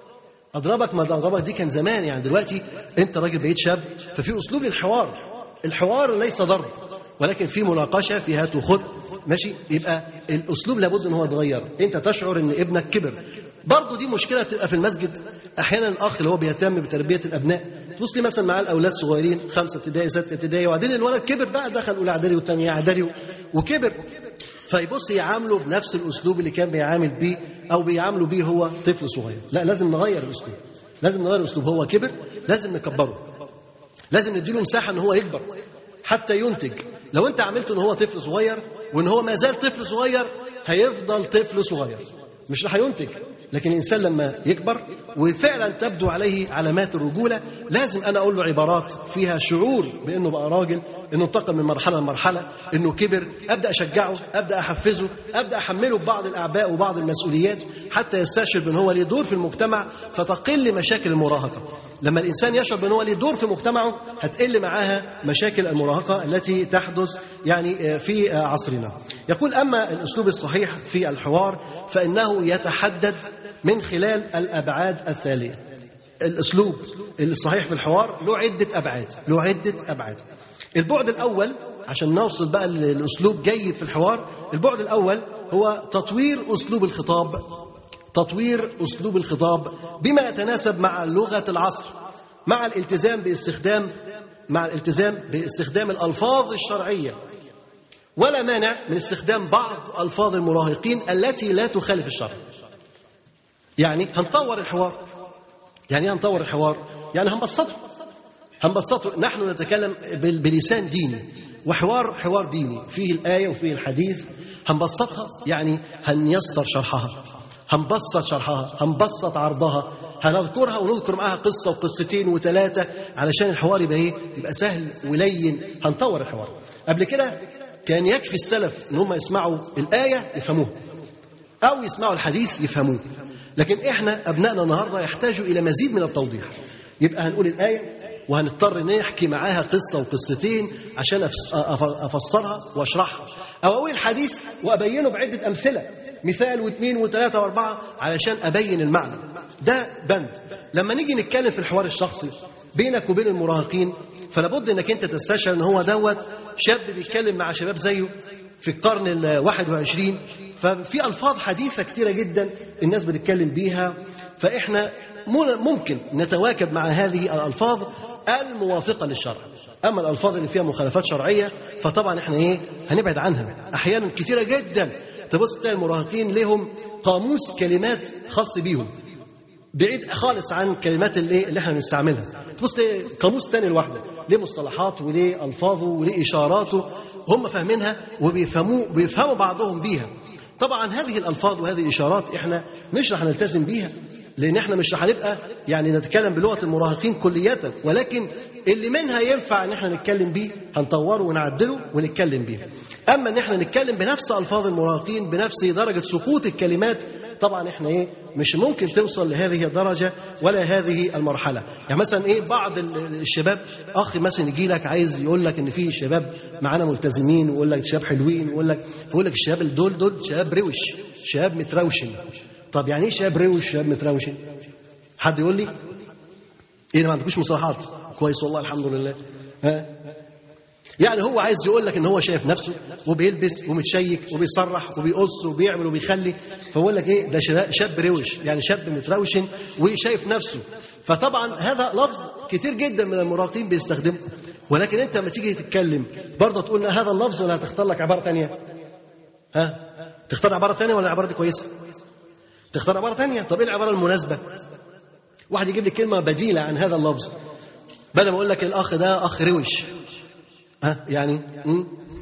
اضربك ما اضربك دي كان زمان يعني دلوقتي انت راجل بقيت شاب ففي اسلوب الحوار الحوار ليس ضرب ولكن في مناقشه في هات وخد ماشي يبقى الاسلوب لابد ان هو يتغير انت تشعر ان ابنك كبر برضه دي مشكله تبقى في المسجد احيانا الاخ اللي هو بيهتم بتربيه الابناء تبص لي مثلا مع الاولاد صغيرين خمسه ابتدائي سته ابتدائي وبعدين الولد كبر بقى دخل اولى اعدادي وثانيه اعدادي وكبر فيبص يعامله بنفس الاسلوب اللي كان بيعامل بيه او بيعامله بيه هو طفل صغير لا لازم نغير الاسلوب لازم نغير الاسلوب هو كبر لازم نكبره لازم نديله مساحه ان هو يكبر حتى ينتج لو انت عملته ان هو طفل صغير وان هو ما زال طفل صغير هيفضل طفل صغير مش راح ينتج لكن الانسان لما يكبر وفعلا تبدو عليه علامات الرجوله لازم انا اقول له عبارات فيها شعور بانه بقى راجل انه انتقل من مرحله لمرحله انه كبر ابدا اشجعه ابدا احفزه ابدا احمله ببعض الاعباء وبعض المسؤوليات حتى يستشعر بان هو ليه دور في المجتمع فتقل مشاكل المراهقه لما الانسان يشعر بان هو ليه دور في مجتمعه هتقل معاها مشاكل المراهقه التي تحدث يعني في عصرنا يقول اما الاسلوب الصحيح في الحوار فانه يتحدد من خلال الابعاد التاليه الاسلوب الصحيح في الحوار له عده ابعاد له عده ابعاد البعد الاول عشان نوصل بقى لاسلوب جيد في الحوار البعد الاول هو تطوير اسلوب الخطاب تطوير اسلوب الخطاب بما يتناسب مع لغه العصر مع الالتزام باستخدام مع الالتزام باستخدام الالفاظ الشرعيه ولا مانع من استخدام بعض الفاظ المراهقين التي لا تخالف الشرع يعني هنطور الحوار يعني ايه هنطور الحوار يعني هنبسطه هنبسطه نحن نتكلم بلسان ديني وحوار حوار ديني فيه الآية وفيه الحديث هنبسطها يعني هنيسر شرحها هنبسط شرحها هنبسط عرضها هنذكرها ونذكر معاها قصة وقصتين وثلاثة علشان الحوار يبقى ايه يبقى سهل ولين هنطور الحوار قبل كده كان يكفي السلف ان هم يسمعوا الآية يفهموها أو يسمعوا الحديث يفهموه لكن احنا ابنائنا النهارده يحتاجوا الى مزيد من التوضيح يبقى هنقول الايه وهنضطر نحكي معاها قصه وقصتين عشان افسرها واشرحها او اقول الحديث وابينه بعده امثله مثال واثنين وثلاثه واربعه علشان ابين المعنى ده بند لما نيجي نتكلم في الحوار الشخصي بينك وبين المراهقين فلابد انك انت تستشعر ان هو دوت شاب بيتكلم مع شباب زيه في القرن الواحد وعشرين ففي ألفاظ حديثة كتيرة جدا الناس بتتكلم بيها فإحنا ممكن نتواكب مع هذه الألفاظ الموافقة للشرع أما الألفاظ اللي فيها مخالفات شرعية فطبعا إحنا إيه هنبعد عنها أحيانا كتيرة جدا تبص تلاقي المراهقين لهم قاموس كلمات خاص بيهم بعيد خالص عن كلمات اللي, اللي احنا بنستعملها تبص تلاقي قاموس تاني لوحده ليه مصطلحاته وليه الفاظه وليه اشاراته هم فاهمينها وبيفهموا بيفهموا بعضهم بيها طبعا هذه الالفاظ وهذه الاشارات احنا مش رح نلتزم بيها لان احنا مش رح هنبقى يعني نتكلم بلغه المراهقين كلية ولكن اللي منها ينفع ان احنا نتكلم بيه هنطوره ونعدله ونتكلم بيه اما ان احنا نتكلم بنفس الفاظ المراهقين بنفس درجه سقوط الكلمات طبعا احنا ايه مش ممكن توصل لهذه الدرجه ولا هذه المرحله يعني مثلا ايه بعض الشباب اخ مثلا يجي لك عايز يقول لك ان في شباب معانا ملتزمين ويقول لك شباب حلوين ويقول لك فيقول لك الشباب دول دول شباب روش شباب متروشن طب يعني ايه شباب روش شباب متروشن حد يقول لي ايه ما عندكوش مصطلحات كويس والله الحمد لله ها يعني هو عايز يقول لك ان هو شايف نفسه وبيلبس ومتشيك وبيصرح وبيقص وبيعمل وبيخلي فبقول لك ايه ده شاب روش يعني شاب متروشن وشايف نفسه فطبعا هذا لفظ كتير جدا من المراهقين بيستخدمه ولكن انت لما تيجي تتكلم برضه تقول هذا اللفظ ولا هتختار لك عباره ثانيه ها تختار عباره ثانيه ولا العباره دي كويسه تختار عباره ثانيه طب ايه العباره المناسبه واحد يجيب لي كلمه بديله عن هذا اللفظ بدل ما اقول لك الاخ ده اخ روش ها يعني م?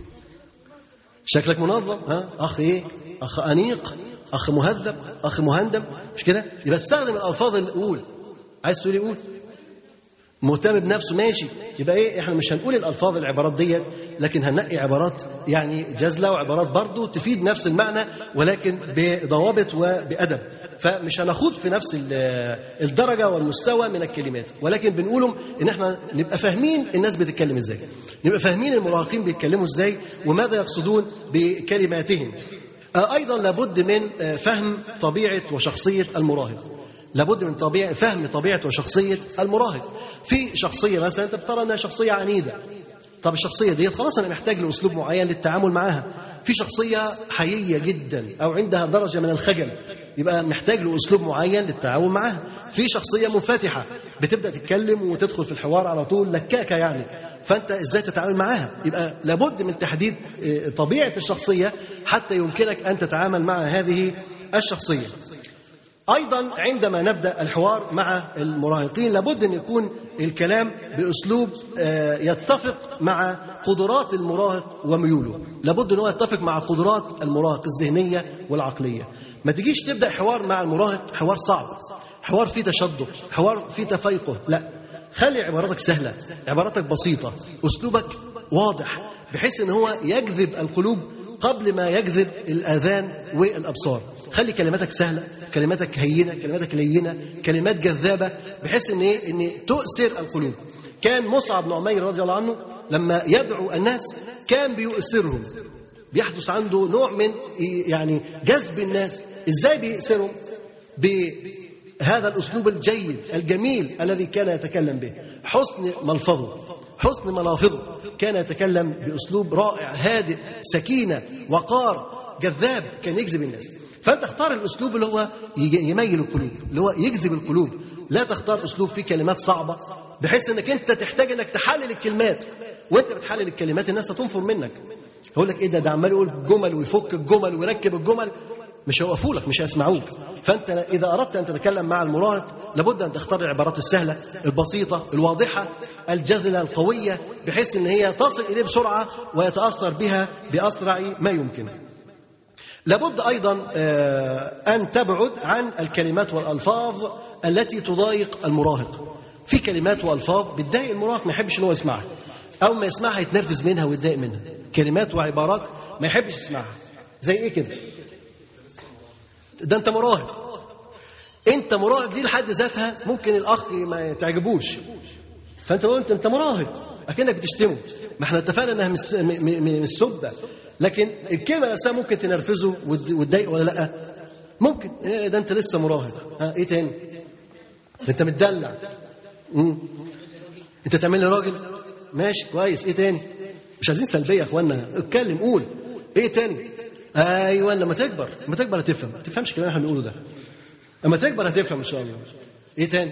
شكلك منظم ها اخ ايه اخ انيق اخ مهذب اخ مهندم مش كده يبقى استخدم الالفاظ اللي قول عايز تقول قول مهتم بنفسه ماشي يبقى ايه احنا مش هنقول الالفاظ العبارات ديت لكن هننقي عبارات يعني جزله وعبارات برضه تفيد نفس المعنى ولكن بضوابط وبادب فمش هنخوض في نفس الدرجه والمستوى من الكلمات ولكن بنقولهم ان احنا نبقى فاهمين الناس بتتكلم ازاي نبقى فاهمين المراهقين بيتكلموا ازاي وماذا يقصدون بكلماتهم ايضا لابد من فهم طبيعه وشخصيه المراهق لابد من طبيعة فهم طبيعة وشخصية المراهق في شخصية مثلا أنت بترى أنها شخصية عنيدة طب الشخصية دي خلاص أنا محتاج لأسلوب معين للتعامل معاها في شخصية حيية جدا أو عندها درجة من الخجل يبقى محتاج لأسلوب معين للتعامل معاها في شخصية منفتحة بتبدأ تتكلم وتدخل في الحوار على طول لكاكة يعني فأنت إزاي تتعامل معاها يبقى لابد من تحديد آه، طبيعة الشخصية حتى يمكنك أن تتعامل مع هذه الشخصية ايضا عندما نبدا الحوار مع المراهقين لابد ان يكون الكلام باسلوب آه، يتفق مع قدرات المراهق وميوله لابد ان هو يتفق مع قدرات المراهق الذهنيه والعقليه ما تجيش تبدا حوار مع المراهق حوار صعب حوار فيه تشدق حوار فيه تفيقه لا خلي عباراتك سهله عباراتك بسيطه اسلوبك واضح بحيث ان هو يجذب القلوب قبل ما يجذب الآذان والأبصار خلي كلماتك سهلة كلماتك هينة كلماتك لينة كلمات جذابة بحيث ان ايه ان تؤثر القلوب كان مصعب بن عمير رضي الله عنه لما يدعو الناس كان بيؤثرهم بيحدث عنده نوع من يعني جذب الناس ازاي بيأثرهم بهذا الأسلوب الجيد الجميل الذي كان يتكلم به حسن ملفظه حسن ملافظه كان يتكلم بأسلوب رائع هادئ سكينة وقار جذاب كان يجذب الناس فأنت اختار الأسلوب اللي هو يميل القلوب اللي هو يجذب القلوب لا تختار أسلوب فيه كلمات صعبة بحيث أنك أنت تحتاج أنك تحلل الكلمات وأنت بتحلل الكلمات الناس هتنفر منك يقول لك إيه ده ده عمال يقول جمل ويفك الجمل ويركب الجمل مش هيوقفوا لك مش هيسمعوك فانت اذا اردت ان تتكلم مع المراهق لابد ان تختار العبارات السهله البسيطه الواضحه الجذله القويه بحيث ان هي تصل اليه بسرعه ويتاثر بها باسرع ما يمكن لابد ايضا آه، ان تبعد عن الكلمات والالفاظ التي تضايق المراهق في كلمات والفاظ بتضايق المراهق ما يحبش ان هو يسمعها او ما يسمعها يتنرفز منها ويتضايق منها كلمات وعبارات ما يحبش يسمعها زي ايه كده ده انت مراهق انت مراهق دي لحد ذاتها ممكن الاخ ما تعجبوش فانت قلت انت مراهق اكنك بتشتمه ما احنا اتفقنا انها مش مش سبه لكن الكلمه نفسها ممكن تنرفزه وتضايقه ولا لا ممكن إيه ده انت لسه مراهق ها ايه تاني ده انت متدلع مم. انت تعمل لي راجل ماشي كويس ايه تاني مش عايزين سلبيه يا اخوانا اتكلم قول ايه تاني ايوه لما تكبر لما تكبر هتفهم ما تفهمش الكلام اللي احنا بنقوله ده لما تكبر هتفهم ان شاء الله ايه تاني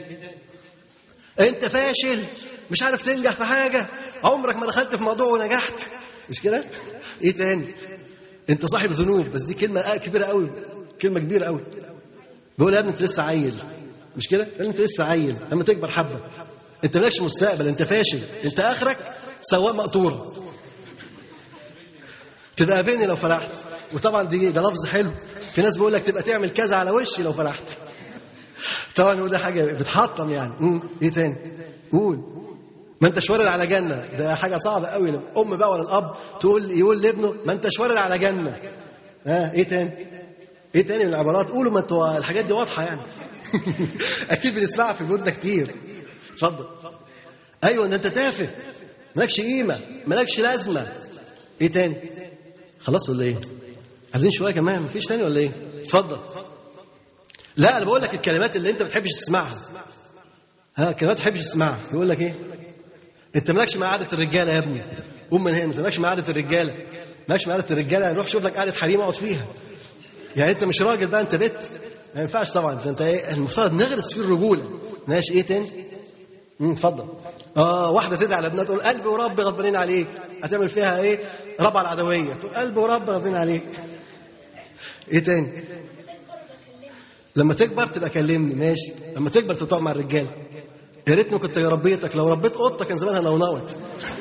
انت فاشل مش عارف تنجح في حاجه عمرك ما دخلت في موضوع ونجحت مش كده ايه تاني انت صاحب ذنوب بس دي كلمه كبيره قوي كلمه كبيره قوي بيقول يا ابني انت لسه عيل مش كده انت لسه عيل لما تكبر حبه انت مالكش مستقبل انت فاشل انت اخرك سواق مقطوره تبقى بيني لو فلحت وطبعا دي ده لفظ حلو في ناس بيقول لك تبقى تعمل كذا على وشي لو فلحت طبعا وده حاجه بتحطم يعني مم. ايه تاني قول ما انتش وارد على جنه ده حاجه صعبه قوي الام بقى ولا الاب تقول يقول لابنه ما انتش وارد على جنه ها ايه تاني ايه تاني من العبارات قولوا ما انتوا الحاجات دي واضحه يعني اكيد بنسمعها في بيوتنا كتير اتفضل ايوه ان انت تافه مالكش قيمه مالكش لازمه ايه تاني خلاص ولا ايه عايزين شويه كمان مفيش تاني ولا ايه اتفضل لا انا بقول لك الكلمات اللي انت ما بتحبش تسمعها ها كلمات ما بتحبش تسمعها يقول لك ايه انت مالكش مع عاده الرجاله يا ابني قوم من هنا انت مالكش مع عاده الرجاله مالكش مع عاده الرجاله روح شوف لك قعده حريم اقعد فيها يعني انت مش راجل بقى انت بت ما ينفعش طبعا انت ايه المفترض نغرس فيه الرجوله ماشي ايه تاني امم اتفضل اه واحده تدعي على ابنها تقول قلبي وربي غضبانين عليك هتعمل فيها ايه ربع العدويه تقول قلبي وربي غضبانين عليك ايه تاني لما تكبر تبقى كلمني ماشي لما تكبر تقعد مع الرجاله يا ريتني كنت ربيتك لو ربيت قطه كان زمانها نونوت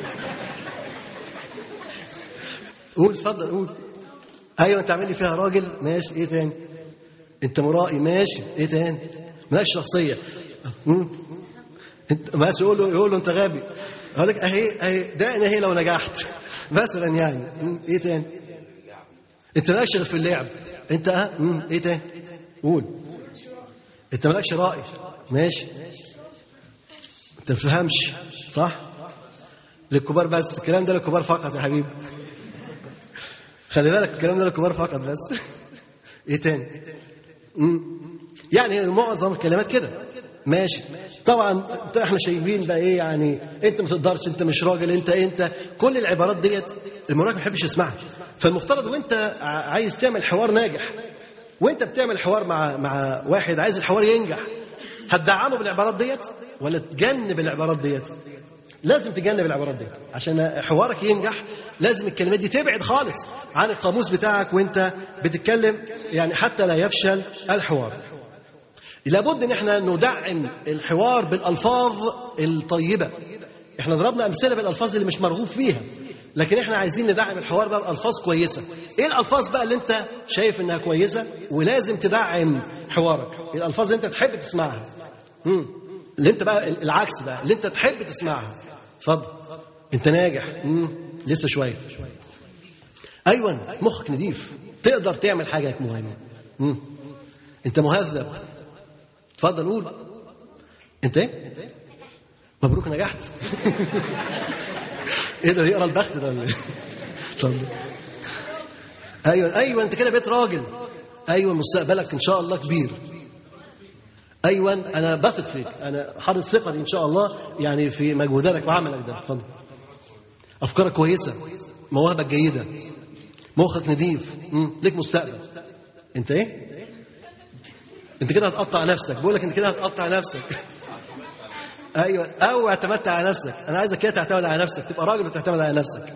قول اتفضل قول ايوه انت عامل لي فيها راجل ماشي ايه تاني انت مرائي ماشي ايه تاني مالكش شخصيه مم. انت بس يقول له يقول له انت غبي اقول لك اهي اهي ده اهي لو نجحت مثلا يعني مم. ايه تاني انت مالكش غير في اللعب انت اه مم. ايه تاني قول انت مالكش راي ماشي انت ما تفهمش صح للكبار بس الكلام ده للكبار فقط يا حبيبي خلي بالك الكلام ده للكبار فقط بس ايه تاني مم. يعني معظم الكلمات كده ماشي طبعا احنا شايفين بقى ايه يعني انت ما تقدرش انت مش راجل انت انت كل العبارات ديت المراقب ما بيحبش يسمعها فالمفترض وانت عايز تعمل حوار ناجح وانت بتعمل حوار مع مع واحد عايز الحوار ينجح هتدعمه بالعبارات ديت ولا تجنب العبارات ديت لازم تجنب العبارات ديت عشان حوارك ينجح لازم الكلمات دي تبعد خالص عن القاموس بتاعك وانت بتتكلم يعني حتى لا يفشل الحوار لابد ان احنا ندعم الحوار بالالفاظ الطيبه احنا ضربنا امثله بالالفاظ اللي مش مرغوب فيها لكن احنا عايزين ندعم الحوار بقى بالفاظ كويسه ايه الالفاظ بقى اللي انت شايف انها كويسه ولازم تدعم حوارك الالفاظ اللي انت بتحب تسمعها امم اللي انت بقى العكس بقى اللي انت تحب تسمعها اتفضل انت ناجح امم لسه شويه ايوه مخك نضيف تقدر تعمل حاجه مهمه امم انت مهذب اتفضل قول انت ايه مبروك نجحت ايه ده يقرا البخت ده ولا ايه اتفضل ايوه ايوه انت كده بقيت راجل ايوه مستقبلك ان شاء الله كبير ايوه انا بثق فيك انا حاطط ثقتي ان شاء الله يعني في مجهوداتك وعملك ده اتفضل افكارك كويسه مواهبك جيده مخك نضيف ليك مستقبل انت ايه انت كده هتقطع نفسك بقول لك انت كده هتقطع نفسك ايوه او اعتمدت على نفسك انا عايزك كده تعتمد على نفسك تبقى راجل وتعتمد على نفسك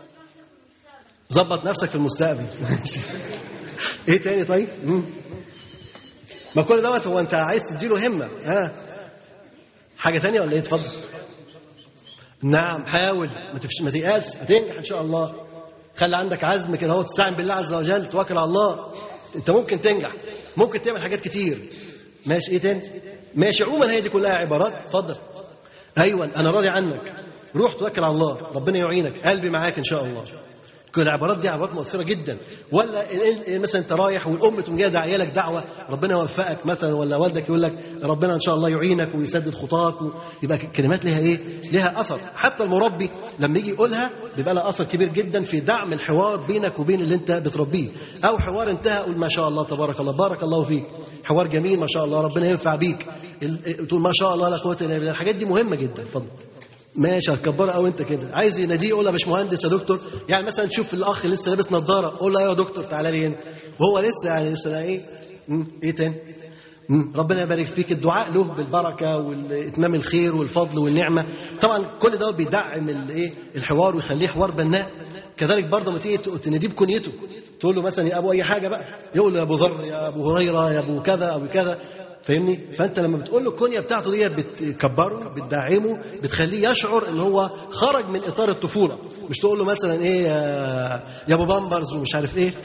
ظبط نفسك في المستقبل ايه تاني طيب مم. ما كل دوت هو انت عايز تديله همه ها حاجه تانية ولا ايه اتفضل نعم حاول ما تفش ما تيأس هتنجح ان شاء الله خلي عندك عزم كده هو تستعين بالله عز وجل توكل على الله انت ممكن تنجح ممكن تعمل حاجات كتير ماشي ايه تاني ماشي عموما هي دي كلها عبارات اتفضل ايوه انا راضي عنك روح توكل على الله ربنا يعينك قلبي معاك ان شاء الله كل العبارات دي عبارات مؤثره جدا ولا مثلا انت رايح والام تقوم جايه داعيه لك دعوه ربنا يوفقك مثلا ولا والدك يقول لك ربنا ان شاء الله يعينك ويسدد خطاك يبقى الكلمات لها ايه؟ لها اثر حتى المربي لما يجي يقولها بيبقى لها اثر كبير جدا في دعم الحوار بينك وبين اللي انت بتربيه او حوار انتهى قول ما شاء الله تبارك الله بارك الله فيك حوار جميل ما شاء الله ربنا ينفع بيك تقول ما شاء الله لا قوه الا بالله الحاجات دي مهمه جدا اتفضل ماشي هتكبرها قوي انت كده عايز يناديه يقول له يا باشمهندس يا دكتور يعني مثلا تشوف الاخ لسه لابس نظاره قول له ايوه يا دكتور تعالى لي هنا وهو لسه يعني لسه ايه مم. ايه تاني مم. ربنا يبارك فيك الدعاء له بالبركه والاتمام الخير والفضل والنعمه طبعا كل ده بيدعم الايه الحوار ويخليه حوار بناء كذلك برضه لما تيجي تناديه بكنيته تقول له مثلا يا ابو اي حاجه بقى يقول له يا ابو ذر يا ابو هريره يا ابو كذا ابو كذا فاهمني فانت لما بتقول له الكنيه بتاعته دي بتكبره بتدعمه بتخليه يشعر ان هو خرج من اطار الطفوله مش تقول له مثلا ايه يا ابو بامبرز ومش عارف ايه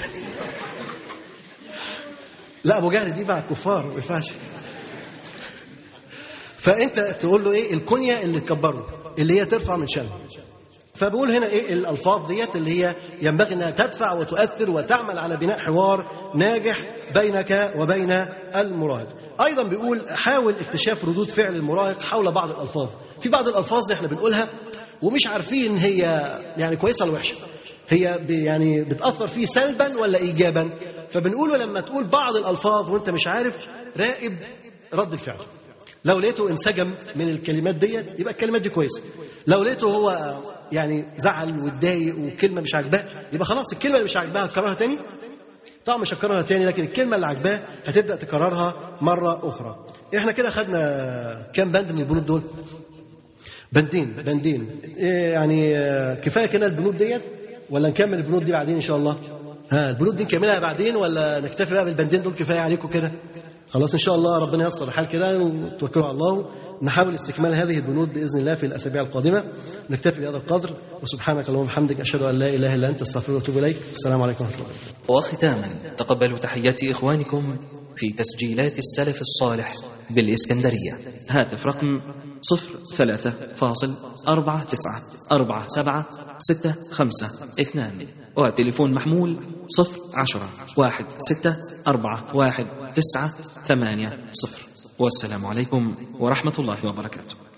لا ابو جهل دي مع الكفار ما ينفعش فانت تقول له ايه الكنيه اللي تكبره اللي هي ترفع من شأنه فبقول هنا ايه الالفاظ ديت اللي هي ينبغي انها تدفع وتؤثر وتعمل على بناء حوار ناجح بينك وبين المراهق. ايضا بيقول حاول اكتشاف ردود فعل المراهق حول بعض الالفاظ. في بعض الالفاظ احنا بنقولها ومش عارفين هي يعني كويسه ولا وحشه. هي يعني بتاثر فيه سلبا ولا ايجابا. فبنقوله لما تقول بعض الالفاظ وانت مش عارف راقب رد الفعل. لو لقيته انسجم من الكلمات ديت يبقى الكلمات دي كويسه. لو لقيته هو يعني زعل واتضايق وكلمه مش عاجباه يبقى خلاص الكلمه اللي مش عاجباها هتكررها تاني طبعا مش هتكررها تاني لكن الكلمه اللي عاجباه هتبدا تكررها مره اخرى احنا كده خدنا كام بند من البنود دول بندين بندين إيه يعني كفايه كده البنود ديت ولا نكمل البنود دي بعدين ان شاء الله ها البنود دي نكملها بعدين ولا نكتفي بقى بالبندين دول كفايه عليكم كده خلاص ان شاء الله ربنا ييسر الحال كده وتوكلوا على الله نحاول استكمال هذه البنود باذن الله في الاسابيع القادمه نكتفي بهذا القدر وسبحانك اللهم وبحمدك اشهد ان لا اله الا انت استغفرك واتوب اليك السلام عليكم ورحمه الله وختاما تقبلوا تحيات إخوانكم في تسجيلات السلف الصالح بالإسكندرية هاتف رقم صفر ثلاثة فاصل أربعة تسعة أربعة سبعة ستة خمسة اثنان وتليفون محمول صفر عشرة واحد ستة أربعة واحد تسعة ثمانية صفر والسلام عليكم ورحمة الله وبركاته